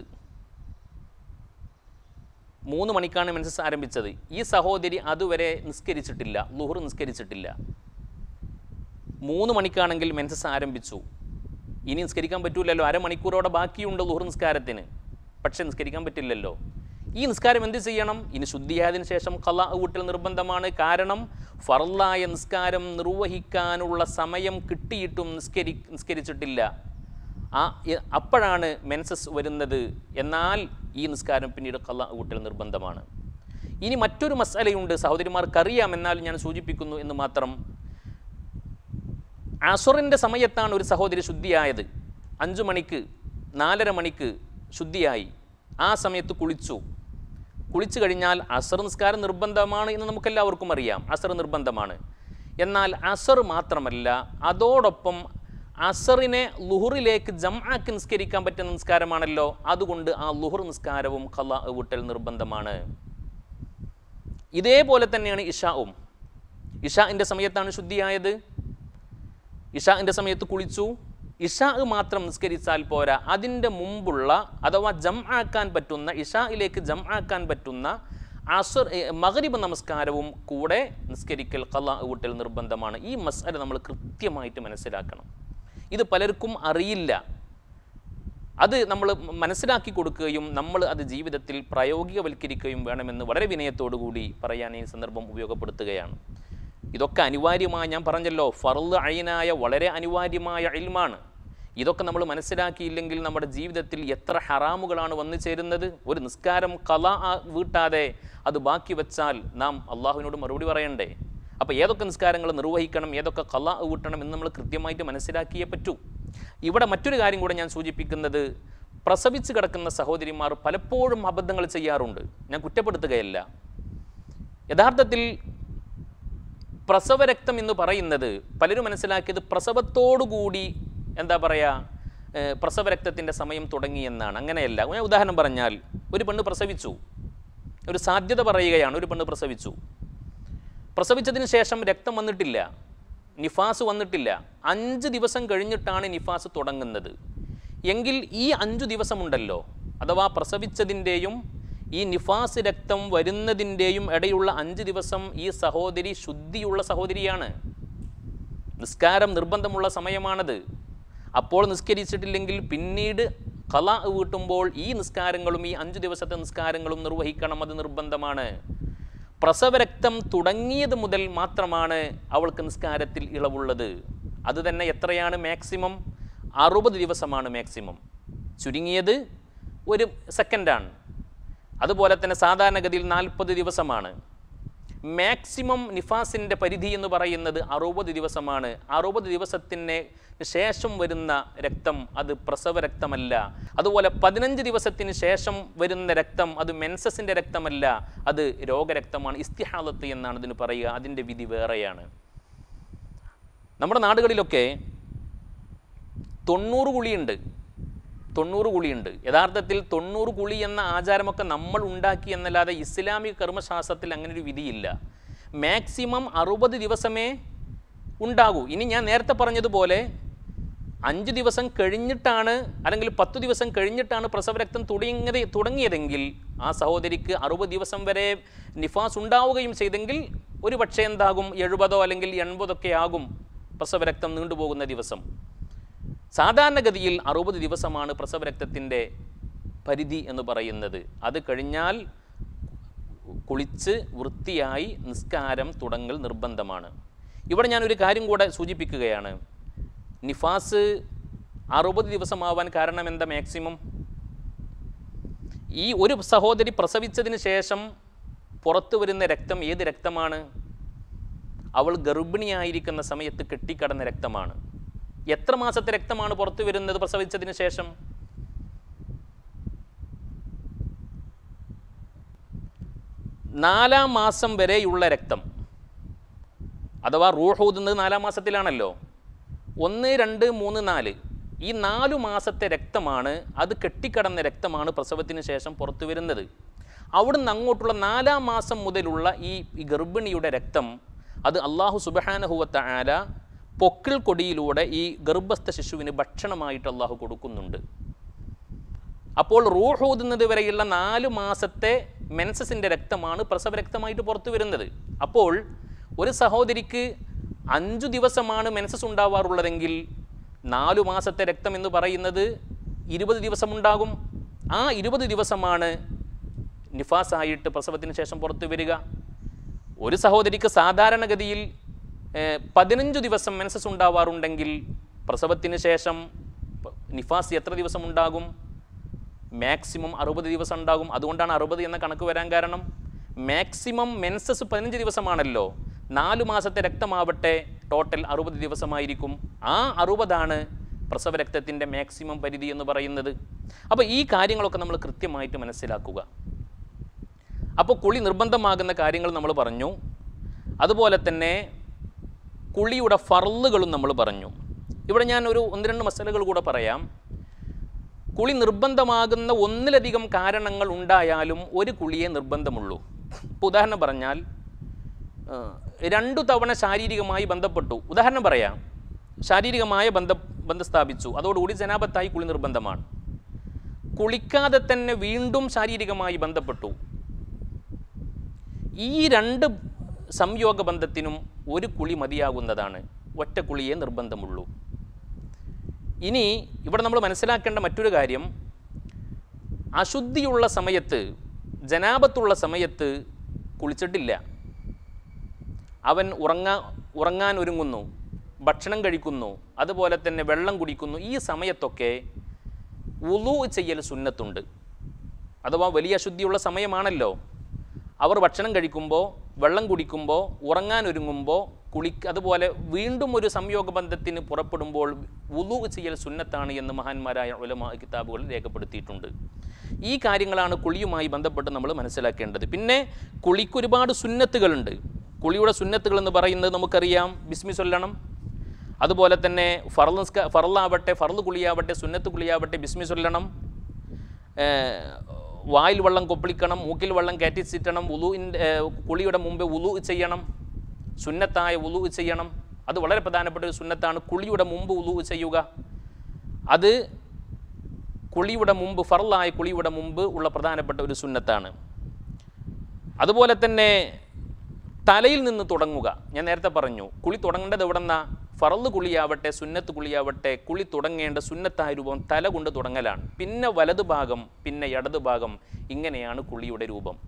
മൂന്ന് മണിക്കാണ് മെൻസസ് ആരംഭിച്ചത് ഈ സഹോദരി അതുവരെ നിസ്കരിച്ചിട്ടില്ല ലുഹുർ നിസ്കരിച്ചിട്ടില്ല മൂന്ന് മണിക്കാണെങ്കിൽ മെൻസസ് ആരംഭിച്ചു ഇനി നിസ്കരിക്കാൻ പറ്റൂലല്ലോ അരമണിക്കൂറോടെ ബാക്കിയുണ്ട് ലുഹുർ നിസ്കാരത്തിന് പക്ഷെ നിസ്കരിക്കാൻ പറ്റില്ലല്ലോ ഈ നിസ്കാരം എന്ത് ചെയ്യണം ഇനി ശുദ്ധിയായതിനു ശേഷം കല വീട്ടിൽ നിർബന്ധമാണ് കാരണം ഫറലായ നിസ്കാരം നിർവഹിക്കാനുള്ള സമയം കിട്ടിയിട്ടും നിസ്കരി നിസ്കരിച്ചിട്ടില്ല ആ എ- അപ്പോഴാണ് മെൻസസ് വരുന്നത് എന്നാൽ ഈ നിസ്കാരം പിന്നീട് കല വീട്ടിൽ നിർബന്ധമാണ് ഇനി മറ്റൊരു മസാലയുണ്ട് സഹോദരിമാർക്കറിയാം എന്നാൽ ഞാൻ സൂചിപ്പിക്കുന്നു എന്ന് മാത്രം അസുറിൻ്റെ സമയത്താണ് ഒരു സഹോദരി ശുദ്ധിയായത് അഞ്ചു മണിക്ക് നാലര മണിക്ക് ശുദ്ധിയായി ആ സമയത്ത് കുളിച്ചു കുളിച്ചു കഴിഞ്ഞാൽ അസർ നിസ്കാരം നിർബന്ധമാണ് എന്ന് നമുക്കെല്ലാവർക്കും അറിയാം അസർ നിർബന്ധമാണ് എന്നാൽ അസർ മാത്രമല്ല അതോടൊപ്പം അസറിനെ ലുഹറിലേക്ക് ജംആക്ക് നിസ്കരിക്കാൻ പറ്റുന്ന നിസ്കാരമാണല്ലോ അതുകൊണ്ട് ആ ലുഹർ നിസ്കാരവും ഖല വിട്ടൽ നിർബന്ധമാണ് ഇതേപോലെ തന്നെയാണ് ഇഷാവും ഇഷാൻ്റെ സമയത്താണ് ശുദ്ധിയായത് ഇഷാൻ്റെ സമയത്ത് കുളിച്ചു ഇഷാ മാത്രം നിസ്കരിച്ചാൽ പോരാ അതിൻ്റെ മുമ്പുള്ള അഥവാ ജം ആക്കാൻ പറ്റുന്ന ഇഷായിലേക്ക് ജം ആക്കാൻ പറ്റുന്ന അസുർ മകരിബ് നമസ്കാരവും കൂടെ നിസ്കരിക്കൽ കല വീട്ടൽ നിർബന്ധമാണ് ഈ മസാല നമ്മൾ കൃത്യമായിട്ട് മനസ്സിലാക്കണം ഇത് പലർക്കും അറിയില്ല അത് നമ്മൾ മനസ്സിലാക്കി കൊടുക്കുകയും നമ്മൾ അത് ജീവിതത്തിൽ പ്രായോഗികവൽക്കരിക്കുകയും വേണമെന്ന് വളരെ വിനയത്തോടു കൂടി പറയാൻ ഈ സന്ദർഭം ഉപയോഗപ്പെടുത്തുകയാണ് ഇതൊക്കെ അനിവാര്യമായ ഞാൻ പറഞ്ഞല്ലോ ഫർള് അയിനായ വളരെ അനിവാര്യമായ ഇൽമാണ് ഇതൊക്കെ നമ്മൾ മനസ്സിലാക്കിയില്ലെങ്കിൽ നമ്മുടെ ജീവിതത്തിൽ എത്ര ഹറാമുകളാണ് വന്നു ചേരുന്നത് ഒരു നിസ്കാരം കല വീട്ടാതെ അത് ബാക്കി വെച്ചാൽ നാം അള്ളാഹുവിനോട് മറുപടി പറയണ്ടേ അപ്പോൾ ഏതൊക്കെ നിസ്കാരങ്ങൾ നിർവഹിക്കണം ഏതൊക്കെ കല വീട്ടണം എന്ന് നമ്മൾ കൃത്യമായിട്ട് മനസ്സിലാക്കിയേ പറ്റൂ ഇവിടെ മറ്റൊരു കാര്യം കൂടെ ഞാൻ സൂചിപ്പിക്കുന്നത് പ്രസവിച്ച് കിടക്കുന്ന സഹോദരിമാർ പലപ്പോഴും അബദ്ധങ്ങൾ ചെയ്യാറുണ്ട് ഞാൻ കുറ്റപ്പെടുത്തുകയല്ല യഥാർത്ഥത്തിൽ പ്രസവരക്തം എന്ന് പറയുന്നത് പലരും മനസ്സിലാക്കിയത് പ്രസവത്തോടുകൂടി എന്താ പറയുക പ്രസവരക്തത്തിൻ്റെ സമയം തുടങ്ങി എന്നാണ് അങ്ങനെയല്ല ഞാൻ ഉദാഹരണം പറഞ്ഞാൽ ഒരു പെണ്ണ് പ്രസവിച്ചു ഒരു സാധ്യത പറയുകയാണ് ഒരു പെണ്ണ് പ്രസവിച്ചു പ്രസവിച്ചതിന് ശേഷം രക്തം വന്നിട്ടില്ല നിഫാസ് വന്നിട്ടില്ല അഞ്ച് ദിവസം കഴിഞ്ഞിട്ടാണ് നിഫാസ് തുടങ്ങുന്നത് എങ്കിൽ ഈ അഞ്ചു ദിവസമുണ്ടല്ലോ അഥവാ പ്രസവിച്ചതിൻ്റെയും ഈ നിഫാസ് രക്തം വരുന്നതിൻ്റെയും ഇടയുള്ള അഞ്ച് ദിവസം ഈ സഹോദരി ശുദ്ധിയുള്ള സഹോദരിയാണ് നിസ്കാരം നിർബന്ധമുള്ള സമയമാണത് അപ്പോൾ നിസ്കരിച്ചിട്ടില്ലെങ്കിൽ പിന്നീട് കല വീട്ടുമ്പോൾ ഈ നിസ്കാരങ്ങളും ഈ അഞ്ചു ദിവസത്തെ നിസ്കാരങ്ങളും നിർവഹിക്കണം അത് നിർബന്ധമാണ് പ്രസവരക്തം തുടങ്ങിയത് മുതൽ മാത്രമാണ് അവൾക്ക് നിസ്കാരത്തിൽ ഇളവുള്ളത് അത് തന്നെ എത്രയാണ് മാക്സിമം അറുപത് ദിവസമാണ് മാക്സിമം ചുരുങ്ങിയത് ഒരു സെക്കൻഡാണ് അതുപോലെ തന്നെ സാധാരണഗതിയിൽ നാൽപ്പത് ദിവസമാണ് മാക്സിമം നിഫാസിൻ്റെ പരിധി എന്ന് പറയുന്നത് അറുപത് ദിവസമാണ് അറുപത് ദിവസത്തിന് ശേഷം വരുന്ന രക്തം അത് പ്രസവ രക്തമല്ല അതുപോലെ പതിനഞ്ച് ദിവസത്തിന് ശേഷം വരുന്ന രക്തം അത് മെൻസസിൻ്റെ രക്തമല്ല അത് രോഗരക്തമാണ് ഇസ്തിഹാലത്ത് എന്നാണ് ഇതിന് പറയുക അതിൻ്റെ വിധി വേറെയാണ് നമ്മുടെ നാടുകളിലൊക്കെ തൊണ്ണൂറ് കുളിയുണ്ട് തൊണ്ണൂറ് കുളിയുണ്ട് യഥാർത്ഥത്തിൽ തൊണ്ണൂറ് കുളി എന്ന ആചാരമൊക്കെ നമ്മൾ ഉണ്ടാക്കി എന്നല്ലാതെ ഇസ്ലാമിക കർമ്മശാസ്ത്രത്തിൽ അങ്ങനെ ഒരു വിധിയില്ല മാക്സിമം അറുപത് ദിവസമേ ഉണ്ടാകൂ ഇനി ഞാൻ നേരത്തെ പറഞ്ഞതുപോലെ അഞ്ച് ദിവസം കഴിഞ്ഞിട്ടാണ് അല്ലെങ്കിൽ പത്ത് ദിവസം കഴിഞ്ഞിട്ടാണ് പ്രസവരക്തം തുടങ്ങിയത് തുടങ്ങിയതെങ്കിൽ ആ സഹോദരിക്ക് അറുപത് ദിവസം വരെ നിഫാസ് ഉണ്ടാവുകയും ചെയ്തെങ്കിൽ ഒരു പക്ഷേ എന്താകും എഴുപതോ അല്ലെങ്കിൽ എൺപതൊക്കെ ആകും പ്രസവരക്തം നീണ്ടുപോകുന്ന ദിവസം സാധാരണഗതിയിൽ അറുപത് ദിവസമാണ് പ്രസവരക്തത്തിൻ്റെ പരിധി എന്ന് പറയുന്നത് അത് കഴിഞ്ഞാൽ കുളിച്ച് വൃത്തിയായി നിസ്കാരം തുടങ്ങൽ നിർബന്ധമാണ് ഇവിടെ ഞാനൊരു കാര്യം കൂടെ സൂചിപ്പിക്കുകയാണ് നിഫാസ് അറുപത് ദിവസമാവാൻ കാരണം എന്താ മാക്സിമം ഈ ഒരു സഹോദരി പ്രസവിച്ചതിന് ശേഷം പുറത്തു വരുന്ന രക്തം ഏത് രക്തമാണ് അവൾ ഗർഭിണിയായിരിക്കുന്ന സമയത്ത് കെട്ടിക്കടന്ന രക്തമാണ് എത്ര മാസത്തെ രക്തമാണ് പുറത്തു വരുന്നത് പ്രസവിച്ചതിന് ശേഷം നാലാം മാസം വരെയുള്ള രക്തം അഥവാ റൂഹ് ഊതുന്നത് നാലാം മാസത്തിലാണല്ലോ ഒന്ന് രണ്ട് മൂന്ന് നാല് ഈ നാലു മാസത്തെ രക്തമാണ് അത് കെട്ടിക്കടന്ന രക്തമാണ് പ്രസവത്തിന് ശേഷം പുറത്തു വരുന്നത് അവിടുന്ന് അങ്ങോട്ടുള്ള നാലാം മാസം മുതലുള്ള ഈ ഈ ഗർഭിണിയുടെ രക്തം അത് അള്ളാഹു സുബഹാനഹുവത്ത ആല പൊക്കിൾ കൊടിയിലൂടെ ഈ ഗർഭസ്ഥ ശിശുവിന് ഭക്ഷണമായിട്ട് അള്ളാഹു കൊടുക്കുന്നുണ്ട് അപ്പോൾ റൂഹ് ഊതുന്നത് വരെയുള്ള നാല് മാസത്തെ മെൻസസിൻ്റെ രക്തമാണ് പ്രസവ രക്തമായിട്ട് പുറത്തു വരുന്നത് അപ്പോൾ ഒരു സഹോദരിക്ക് അഞ്ചു ദിവസമാണ് മെൻസസ് ഉണ്ടാവാറുള്ളതെങ്കിൽ നാലു മാസത്തെ രക്തം എന്ന് പറയുന്നത് ഇരുപത് ദിവസമുണ്ടാകും ആ ഇരുപത് ദിവസമാണ് നിഫാസായിട്ട് പ്രസവത്തിന് ശേഷം പുറത്തു വരിക ഒരു സഹോദരിക്ക് സാധാരണഗതിയിൽ ഏഹ്, പതിനഞ്ച് ദിവസം മെൻസസ് ഉണ്ടാവാറുണ്ടെങ്കിൽ പ്രസവത്തിന് ശേഷം പ- നിഫാസ് എത്ര ദിവസം ഉണ്ടാകും മാക്സിമം അറുപത് ദിവസം ഉണ്ടാകും അതുകൊണ്ടാണ് അറുപത് എന്ന കണക്ക് വരാൻ കാരണം മാക്സിമം മെൻസസ് പതിനഞ്ച് ദിവസമാണല്ലോ നാലു മാസത്തെ രക്തമാവട്ടെ ടോട്ടൽ അറുപത് ദിവസമായിരിക്കും ആ അറുപതാണ് പ്രസവ രക്തത്തിൻ്റെ മാക്സിമം പരിധി എന്ന് പറയുന്നത് അപ്പോൾ ഈ കാര്യങ്ങളൊക്കെ നമ്മൾ കൃത്യമായിട്ട് മനസ്സിലാക്കുക അപ്പോൾ കുളി നിർബന്ധമാകുന്ന കാര്യങ്ങൾ നമ്മൾ പറഞ്ഞു അതുപോലെ തന്നെ കുളിയുടെ ഫർളുകളും നമ്മൾ പറഞ്ഞു ഇവിടെ ഞാൻ ഒരു ഒന്ന് രണ്ട് മസലകൾ കൂടെ പറയാം കുളി നിർബന്ധമാകുന്ന ഒന്നിലധികം കാരണങ്ങൾ ഉണ്ടായാലും ഒരു കുളിയെ നിർബന്ധമുള്ളൂ ഇപ്പോൾ ഉദാഹരണം പറഞ്ഞാൽ ആ, രണ്ടു തവണ ശാരീരികമായി ബന്ധപ്പെട്ടു ഉദാഹരണം പറയാം ശാരീരികമായ ബന്ധ ബന്ധം സ്ഥാപിച്ചു അതോടുകൂടി ജനാപത്തായി കുളി നിർബന്ധമാണ് കുളിക്കാതെ തന്നെ വീണ്ടും ശാരീരികമായി ബന്ധപ്പെട്ടു ഈ രണ്ട് സംയോഗ ബന്ധത്തിനും ഒരു കുളി മതിയാകുന്നതാണ് ഒറ്റ കുളിയെ നിർബന്ധമുള്ളൂ ഇനി ഇവിടെ നമ്മൾ മനസ്സിലാക്കേണ്ട മറ്റൊരു കാര്യം അശുദ്ധിയുള്ള സമയത്ത് ജനാപത്തുള്ള സമയത്ത് കുളിച്ചിട്ടില്ല അവൻ ഉറങ്ങാ ഉറങ്ങാൻ ഒരുങ്ങുന്നു ഭക്ഷണം കഴിക്കുന്നു അതുപോലെ തന്നെ വെള്ളം കുടിക്കുന്നു ഈ സമയത്തൊക്കെ ഉളു ചെയ്യൽ സുന്നത്തുണ്ട് അഥവാ വലിയ അശുദ്ധിയുള്ള സമയമാണല്ലോ അവർ ഭക്ഷണം കഴിക്കുമ്പോൾ വെള്ളം കുടിക്കുമ്പോൾ ഉറങ്ങാൻ ഒരുങ്ങുമ്പോൾ കുളി അതുപോലെ വീണ്ടും ഒരു സംയോഗ ബന്ധത്തിന് പുറപ്പെടുമ്പോൾ ഉളു ചെയ്യൽ സുന്നത്താണ് എന്ന് മഹാന്മാരായ ഉലമ കിതാബുകൾ രേഖപ്പെടുത്തിയിട്ടുണ്ട് ഈ കാര്യങ്ങളാണ് കുളിയുമായി ബന്ധപ്പെട്ട് നമ്മൾ മനസ്സിലാക്കേണ്ടത് പിന്നെ കുളിക്ക് ഒരുപാട് സുന്നത്തുകളുണ്ട് കുളിയുടെ സുന്നത്തുകൾ എന്ന് പറയുന്നത് നമുക്കറിയാം ബിസ്മി ചൊല്ലണം അതുപോലെ തന്നെ ഫറൽ നിസ്ക ഫറലാവട്ടെ ഫറൽ കുളിയാവട്ടെ സുന്നത്ത് കുളിയാവട്ടെ ബിസ്മി ചൊല്ലണം ഏഹ് വായിൽ വെള്ളം കൊപ്പിളിക്കണം മൂക്കിൽ വെള്ളം കയറ്റി ചീറ്റണം ഉലുവിൻ്റെ കുളിയുടെ മുമ്പ് ഉലു ചെയ്യണം സുന്നത്തായ ഉലു ചെയ്യണം അത് വളരെ പ്രധാനപ്പെട്ട ഒരു സുന്നത്താണ് കുളിയുടെ മുമ്പ് ഉലു ചെയ്യുക അത് കുളിയുടെ മുമ്പ് ഫറലായ കുളിയുടെ മുമ്പ് ഉള്ള പ്രധാനപ്പെട്ട ഒരു സുന്നത്താണ് അതുപോലെ തന്നെ തലയിൽ നിന്ന് തുടങ്ങുക ഞാൻ നേരത്തെ പറഞ്ഞു കുളി തുടങ്ങേണ്ടത് എവിടെ നിന്നാ ഫറല് കുളിയാവട്ടെ സുന്നത്ത് കുളിയാവട്ടെ കുളി തുടങ്ങേണ്ട സുന്നത്തായ രൂപം തല കൊണ്ട് തുടങ്ങലാണ് പിന്നെ വലതു ഭാഗം പിന്നെ ഇടതു ഭാഗം ഇങ്ങനെയാണ് കുളിയുടെ രൂപം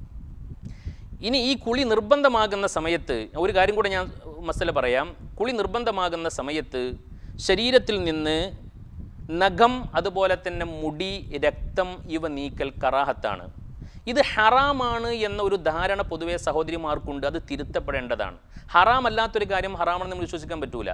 ഇനി ഈ കുളി നിർബന്ധമാകുന്ന സമയത്ത് ഒരു കാര്യം കൂടെ ഞാൻ മസല പറയാം കുളി നിർബന്ധമാകുന്ന സമയത്ത് ശരീരത്തിൽ നിന്ന് നഖം അതുപോലെ തന്നെ മുടി രക്തം ഇവ നീക്കൽ കറാഹത്താണ് ഇത് ഹറാമാണ് എന്ന ഒരു ധാരണ പൊതുവെ സഹോദരിമാർക്കുണ്ട് അത് തിരുത്തപ്പെടേണ്ടതാണ് ഹറാം അല്ലാത്തൊരു കാര്യം ഹറാമാണെന്ന് നമ്മൾ വിശ്വസിക്കാൻ പറ്റൂല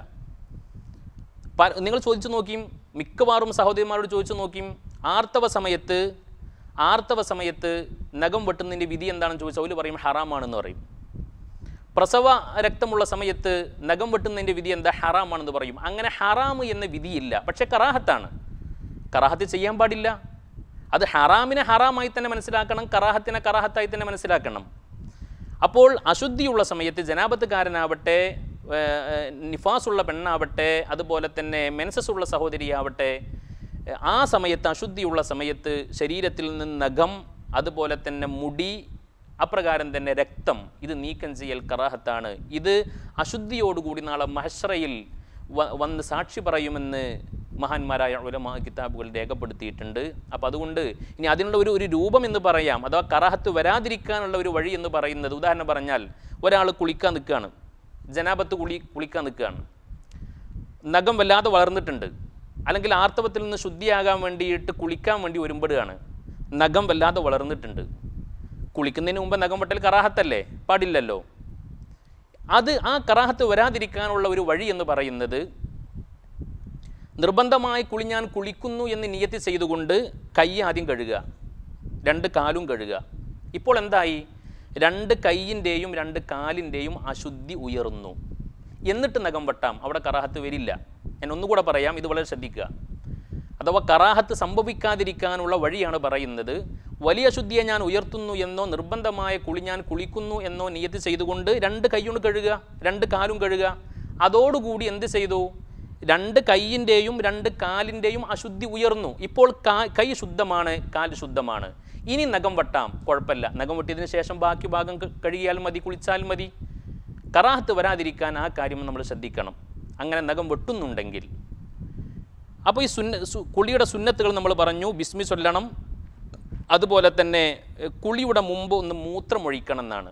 പ- നിങ്ങൾ ചോദിച്ചു നോക്കിയും മിക്കവാറും സഹോദരിമാരോട് ചോദിച്ചു നോക്കിയും ആർത്തവ സമയത്ത് ആർത്തവ സമയത്ത് നഖം വെട്ടുന്നതിൻ്റെ വിധി എന്താണെന്ന് ചോദിച്ചാൽ അവർ പറയും ഹറാമാണെന്ന് പറയും പ്രസവ രക്തമുള്ള സമയത്ത് നഖം വെട്ടുന്നതിൻ്റെ വിധി എന്താ ഹറാമാണെന്ന് പറയും അങ്ങനെ ഹറാം എന്ന വിധിയില്ല പക്ഷേ കറാഹത്താണ് കറാഹത്ത് ചെയ്യാൻ പാടില്ല അത് ഹറാമിനെ ഹറാമായി തന്നെ മനസ്സിലാക്കണം കറാഹത്തിനെ കറാഹത്തായി തന്നെ മനസ്സിലാക്കണം അപ്പോൾ അശുദ്ധിയുള്ള സമയത്ത് ജനാപത്തുകാരനാവട്ടെ ഏർ, നിഫാസുള്ള പെണ്ണാവട്ടെ അതുപോലെ തന്നെ മെൻസസ് ഉള്ള സഹോദരിയാവട്ടെ ഏർ, ആ സമയത്ത് അശുദ്ധിയുള്ള സമയത്ത് ശരീരത്തിൽ നിന്ന് നഖം അതുപോലെ തന്നെ മുടി അപ്രകാരം തന്നെ രക്തം ഇത് നീക്കം ചെയ്യൽ കറാഹത്താണ് ഇത് അശുദ്ധിയോടുകൂടി നാളെ മഹശ്രയിൽ വ- വന്ന് സാക്ഷി പറയുമെന്ന് മഹാന്മാരായ ഉലമാ കിതാബുകൾ രേഖപ്പെടുത്തിയിട്ടുണ്ട് അപ്പോൾ അതുകൊണ്ട് ഇനി അതിനുള്ള ഒരു ഒരു രൂപം എന്ന് പറയാം അഥവാ കറാഹത്ത് വരാതിരിക്കാനുള്ള ഒരു വഴി എന്ന് പറയുന്നത് ഉദാഹരണം പറഞ്ഞാൽ ഒരാൾ കുളിക്കാൻ നിൽക്കുകയാണ് ജനാപത്ത് കുളി കുളിക്കാൻ നിൽക്കുകയാണ് നഖം വല്ലാതെ വളർന്നിട്ടുണ്ട് അല്ലെങ്കിൽ ആർത്തവത്തിൽ നിന്ന് ശുദ്ധിയാകാൻ വേണ്ടിയിട്ട് കുളിക്കാൻ വേണ്ടി ഒരുമ്പെടുകയാണ് നഖം വല്ലാതെ വളർന്നിട്ടുണ്ട് കുളിക്കുന്നതിന് മുമ്പ് നഖം വെട്ടൽ കറാഹത്തല്ലേ പാടില്ലല്ലോ അത് ആ കറാഹത്ത് വരാതിരിക്കാനുള്ള ഒരു വഴി എന്ന് പറയുന്നത് നിർബന്ധമായി കുളി ഞാൻ കുളിക്കുന്നു എന്ന് നിയത്തി ചെയ്തുകൊണ്ട് കൈ ആദ്യം കഴുകുക രണ്ട് കാലും കഴുകുക ഇപ്പോൾ എന്തായി രണ്ട് കൈയിൻ്റെയും രണ്ട് കാലിൻ്റെയും അശുദ്ധി ഉയർന്നു എന്നിട്ട് നഖം വെട്ടാം അവിടെ കറാഹത്ത് വരില്ല ഞാൻ ഒന്നുകൂടെ പറയാം ഇത് വളരെ ശ്രദ്ധിക്കുക അഥവാ കറാഹത്ത് സംഭവിക്കാതിരിക്കാനുള്ള വഴിയാണ് പറയുന്നത് വലിയ ശുദ്ധിയെ ഞാൻ ഉയർത്തുന്നു എന്നോ നിർബന്ധമായ കുളി ഞാൻ കുളിക്കുന്നു എന്നോ നിയത്ത് ചെയ്തുകൊണ്ട് രണ്ട് കൈകൊണ്ട് കഴുകുക രണ്ട് കാലും കഴുകുക അതോടുകൂടി എന്ത് ചെയ്തു രണ്ട് കൈയിൻ്റെയും രണ്ട് കാലിൻ്റെയും അശുദ്ധി ഉയർന്നു ഇപ്പോൾ കാ കൈ ശുദ്ധമാണ് കാൽ ശുദ്ധമാണ് ഇനി നഖം വെട്ടാം കുഴപ്പമില്ല നഖം വെട്ടിയതിന് ശേഷം ബാക്കി ഭാഗം ക- കഴുകിയാൽ മതി കുളിച്ചാൽ മതി കറാഹത്ത് വരാതിരിക്കാൻ ആ കാര്യം നമ്മൾ ശ്രദ്ധിക്കണം അങ്ങനെ നഖം വെട്ടുന്നുണ്ടെങ്കിൽ അപ്പോൾ ഈ സുന്ന സു- കുളിയുടെ സുന്നത്തുകൾ നമ്മൾ പറഞ്ഞു ബിസ്മി ചൊല്ലണം അതുപോലെ തന്നെ എഹ്, കുളിയുടെ മുമ്പ് ഒന്ന് മൂത്രമൊഴിക്കണം എന്നാണ്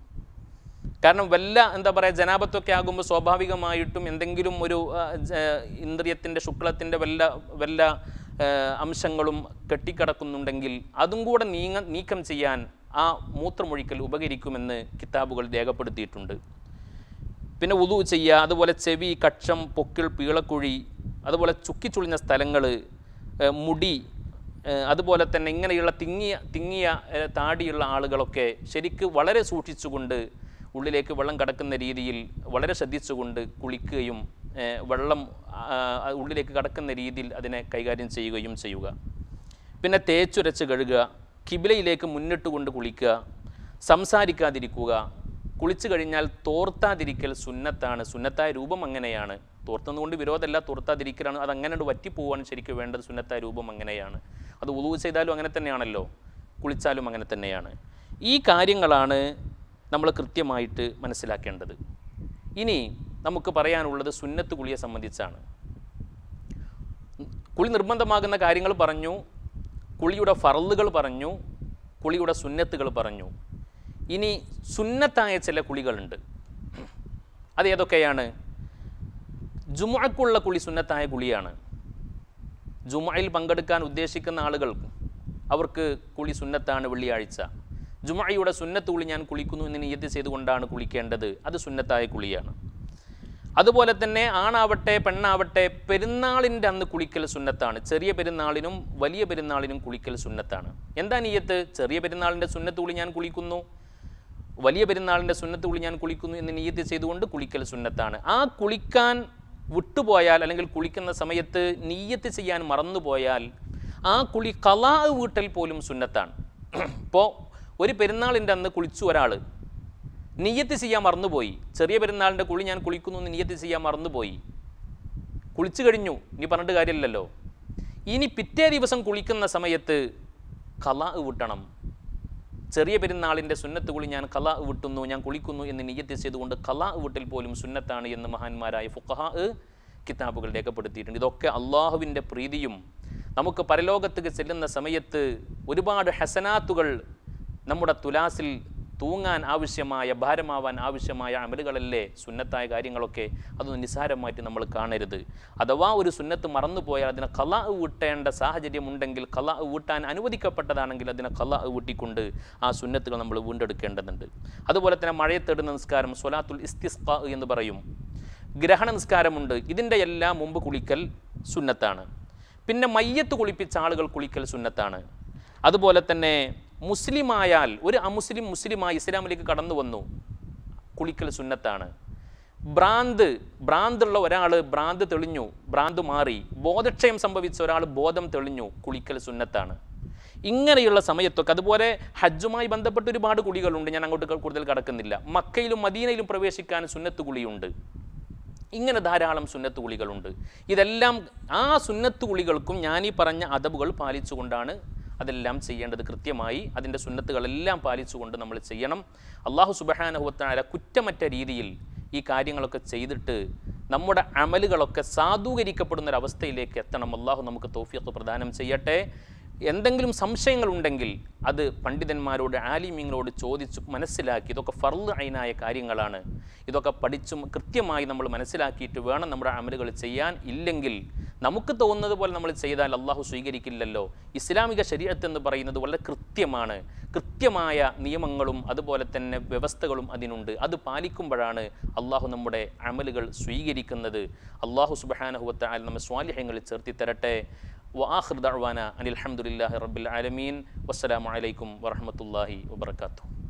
കാരണം വല്ല എന്താ പറയുക ജനാപത്തൊക്കെ ആകുമ്പോൾ സ്വാഭാവികമായിട്ടും എന്തെങ്കിലും ഒരു ആ, ജ- ഇന്ദ്രിയത്തിൻ്റെ ശുക്ലത്തിൻ്റെ വല്ല വല്ല ആ, അംശങ്ങളും കെട്ടിക്കിടക്കുന്നുണ്ടെങ്കിൽ അതും കൂടെ നീങ്ങ നീക്കം ചെയ്യാൻ ആ മൂത്രമൊഴിക്കൽ ഉപകരിക്കുമെന്ന് കിതാബുകൾ രേഖപ്പെടുത്തിയിട്ടുണ്ട് പിന്നെ ഉതു ചെയ്യുക അതുപോലെ ചെവി കക്ഷം പൊക്കിൾ പീളക്കുഴി അതുപോലെ ചുക്കിച്ചുളിഞ്ഞ സ്ഥലങ്ങൾ മുടി ഏഹ് അതുപോലെ തന്നെ ഇങ്ങനെയുള്ള തിങ്ങിയ തിങ്ങിയ ഏഹ് താടിയുള്ള ആളുകളൊക്കെ ശരിക്ക് വളരെ സൂക്ഷിച്ചുകൊണ്ട് ഉള്ളിലേക്ക് വെള്ളം കടക്കുന്ന രീതിയിൽ വളരെ ശ്രദ്ധിച്ചുകൊണ്ട് കുളിക്കുകയും ഏഹ് വെള്ളം ആ, ആ, ഉള്ളിലേക്ക് കടക്കുന്ന രീതിയിൽ അതിനെ കൈകാര്യം ചെയ്യുകയും ചെയ്യുക പിന്നെ തേച്ചുരച്ച് കഴുകുക കിബിലയിലേക്ക് മുന്നിട്ട് കൊണ്ട് കുളിക്കുക സംസാരിക്കാതിരിക്കുക കുളിച്ചു കഴിഞ്ഞാൽ തോർത്താതിരിക്കൽ സുന്നത്താണ് സുന്നത്തായ രൂപം അങ്ങനെയാണ് തോർത്തുന്നതുകൊണ്ട് വിരോധമല്ല തോർത്താതിരിക്കലാണ് അത് അങ്ങനെ വറ്റിപ്പോവാണ് ശരിക്കും വേണ്ടത് സുന്നത്തായ രൂപം അങ്ങനെയാണ് അത് ഉളു ചെയ്താലും അങ്ങനെ തന്നെയാണല്ലോ കുളിച്ചാലും അങ്ങനെ തന്നെയാണ് ഈ കാര്യങ്ങളാണ് നമ്മൾ കൃത്യമായിട്ട് മനസ്സിലാക്കേണ്ടത് ഇനി നമുക്ക് പറയാനുള്ളത് സുന്നത്ത് കുളിയെ സംബന്ധിച്ചാണ് കുളി നിർബന്ധമാകുന്ന കാര്യങ്ങൾ പറഞ്ഞു കുളിയുടെ ഫറലുകൾ പറഞ്ഞു കുളിയുടെ സുന്നത്തുകൾ പറഞ്ഞു ഇനി സുന്നത്തായ ചില കുളികളുണ്ട് അത് ഏതൊക്കെയാണ് ജുമുഅക്കുള്ള കുളി സുന്നത്തായ കുളിയാണ് ജുമുഅയിൽ പങ്കെടുക്കാൻ ഉദ്ദേശിക്കുന്ന ആളുകൾ അവർക്ക് കുളി സുന്നത്താണ് വെള്ളിയാഴ്ച ജുമുഅയുടെ സുന്നത്ത് കുളി ഞാൻ കുളിക്കുന്നു എന്ന് നിയത്ത് ചെയ്തുകൊണ്ടാണ് കുളിക്കേണ്ടത് അത് സുന്നത്തായ കുളിയാണ് അതുപോലെ തന്നെ ആണാവട്ടെ പെണ്ണാവട്ടെ പെരുന്നാളിൻ്റെ അന്ന് കുളിക്കൽ സുന്നത്താണ് ചെറിയ പെരുന്നാളിനും വലിയ പെരുന്നാളിനും കുളിക്കൽ സുന്നത്താണ് എന്താ നീയത്ത് ചെറിയ പെരുന്നാളിൻ്റെ സുന്നത്ത് കുളി ഞാൻ കുളിക്കുന്നു വലിയ പെരുന്നാളിൻ്റെ സുന്നത്ത് കുളി ഞാൻ കുളിക്കുന്നു എന്ന് നീയത്ത് ചെയ്തുകൊണ്ട് കുളിക്കൽ സുന്നത്താണ് ആ കുളിക്കാൻ വിട്ടുപോയാൽ അല്ലെങ്കിൽ കുളിക്കുന്ന സമയത്ത് നീയത്ത് ചെയ്യാൻ മറന്നുപോയാൽ ആ കുളി കലാ വീട്ടൽ പോലും സുന്നത്താണ് ഇപ്പോൾ ഒരു പെരുന്നാളിൻ്റെ അന്ന് കുളിച്ചു ഒരാൾ നിയ്യത്ത് ചെയ്യാൻ മറന്നുപോയി ചെറിയ പെരുന്നാളിൻ്റെ കുളി ഞാൻ കുളിക്കുന്നു എന്ന് നിയ്യത്ത് ചെയ്യാൻ മറന്നുപോയി കുളിച്ചു കഴിഞ്ഞു ഇനി പറഞ്ഞിട്ട് കാര്യമില്ലല്ലോ ഇനി പിറ്റേ ദിവസം കുളിക്കുന്ന സമയത്ത് കലാ വീട്ടണം ചെറിയ പെരുന്നാളിൻ്റെ സുന്നത്ത് കുളി ഞാൻ കലാ വിട്ടുന്നു ഞാൻ കുളിക്കുന്നു എന്ന് നിയ്യത്ത് ചെയ്തുകൊണ്ട് കലാ വീട്ടിൽ പോലും സുന്നത്താണ് എന്ന് മഹാന്മാരായ ഫുഖഹാ കിതാബുകൾ രേഖപ്പെടുത്തിയിട്ടുണ്ട് ഇതൊക്കെ അള്ളാഹുവിൻ്റെ പ്രീതിയും നമുക്ക് പരലോകത്തേക്ക് ചെല്ലുന്ന സമയത്ത് ഒരുപാട് ഹസനാത്തുകൾ നമ്മുടെ തുലാസിൽ തൂങ്ങാൻ ആവശ്യമായ ഭാരമാവാൻ ആവശ്യമായ അമലുകളല്ലേ സുന്നത്തായ കാര്യങ്ങളൊക്കെ അതൊന്നും നിസ്സാരമായിട്ട് നമ്മൾ കാണരുത് അഥവാ ഒരു സുന്നത്ത് മറന്നുപോയാൽ അതിനെ കല വീട്ടേണ്ട സാഹചര്യം ഉണ്ടെങ്കിൽ കല വീട്ടാൻ അനുവദിക്കപ്പെട്ടതാണെങ്കിൽ അതിനെ കല വീട്ടിക്കൊണ്ട് ആ സുന്നത്തുകൾ നമ്മൾ വീണ്ടെടുക്കേണ്ടതുണ്ട് അതുപോലെ തന്നെ മഴയത്തെടുന്ന നിസ്കാരം സൊലാത്തുൽ ഇസ്തിസ്ക എന്ന് പറയും ഗ്രഹണ നിസ്കാരമുണ്ട് ഇതിൻ്റെ എല്ലാം മുമ്പ് കുളിക്കൽ സുന്നത്താണ് പിന്നെ മയ്യത്ത് കുളിപ്പിച്ച ആളുകൾ കുളിക്കൽ സുന്നത്താണ് അതുപോലെ തന്നെ മുസ്ലിമായാൽ ഒരു അമുസ്ലിം മുസ്ലിമായി ഇസ്ലാമിലേക്ക് കടന്നു വന്നു കുളിക്കൽ സുന്നത്താണ് ഭ്രാന്ത് ഭ്രാന്തുള്ള ഒരാൾ ഭ്രാന്ത് തെളിഞ്ഞു ഭ്രാന്ത് മാറി ബോധക്ഷയം സംഭവിച്ച ഒരാൾ ബോധം തെളിഞ്ഞു കുളിക്കൽ സുന്നത്താണ് ഇങ്ങനെയുള്ള സമയത്തൊക്കെ അതുപോലെ ഹജ്ജുമായി ബന്ധപ്പെട്ട് ഒരുപാട് കുളികളുണ്ട് ഞാൻ അങ്ങോട്ട് കൂടുതൽ കടക്കുന്നില്ല മക്കയിലും മദീനയിലും പ്രവേശിക്കാൻ സുന്നത്ത് കുളിയുണ്ട് ഇങ്ങനെ ധാരാളം സുന്നത്ത് കുളികളുണ്ട് ഇതെല്ലാം ആ സുന്നത്ത് കുളികൾക്കും ഞാൻ ഈ പറഞ്ഞ അതബുകൾ പാലിച്ചുകൊണ്ടാണ് അതെല്ലാം ചെയ്യേണ്ടത് കൃത്യമായി അതിൻ്റെ സുന്നത്തുകളെല്ലാം പാലിച്ചുകൊണ്ട് നമ്മൾ ചെയ്യണം അള്ളാഹു സുബഹാനഹുവത്തായ കുറ്റമറ്റ രീതിയിൽ ഈ കാര്യങ്ങളൊക്കെ ചെയ്തിട്ട് നമ്മുടെ അമലുകളൊക്കെ സാധൂകരിക്കപ്പെടുന്ന ഒരു അവസ്ഥയിലേക്ക് എത്തണം അള്ളാഹു നമുക്ക് തോഫിയൊക്കെ പ്രദാനം ചെയ്യട്ടെ എന്തെങ്കിലും സംശയങ്ങളുണ്ടെങ്കിൽ അത് പണ്ഡിതന്മാരോട് ആലിമ്യങ്ങളോട് ചോദിച്ചു മനസ്സിലാക്കി ഇതൊക്കെ ഫർള് ഐനായ കാര്യങ്ങളാണ് ഇതൊക്കെ പഠിച്ചും കൃത്യമായി നമ്മൾ മനസ്സിലാക്കിയിട്ട് വേണം നമ്മുടെ അമലുകൾ ചെയ്യാൻ ഇല്ലെങ്കിൽ നമുക്ക് തോന്നുന്നത് പോലെ നമ്മൾ ചെയ്താൽ അള്ളാഹു സ്വീകരിക്കില്ലല്ലോ ഇസ്ലാമിക ശരീരത്ത് എന്ന് പറയുന്നത് വളരെ കൃത്യമാണ് കൃത്യമായ നിയമങ്ങളും അതുപോലെ തന്നെ വ്യവസ്ഥകളും അതിനുണ്ട് അത് പാലിക്കുമ്പോഴാണ് അള്ളാഹു നമ്മുടെ അമലുകൾ സ്വീകരിക്കുന്നത് അള്ളാഹു സുബഹാനഹുവത്ത നമ്മെ സ്വാലിഹ്യങ്ങളിൽ ചേർത്തി തരട്ടെ وآخر دعوانا أن الحمد لله رب العالمين والسلام عليكم ورحمة الله وبركاته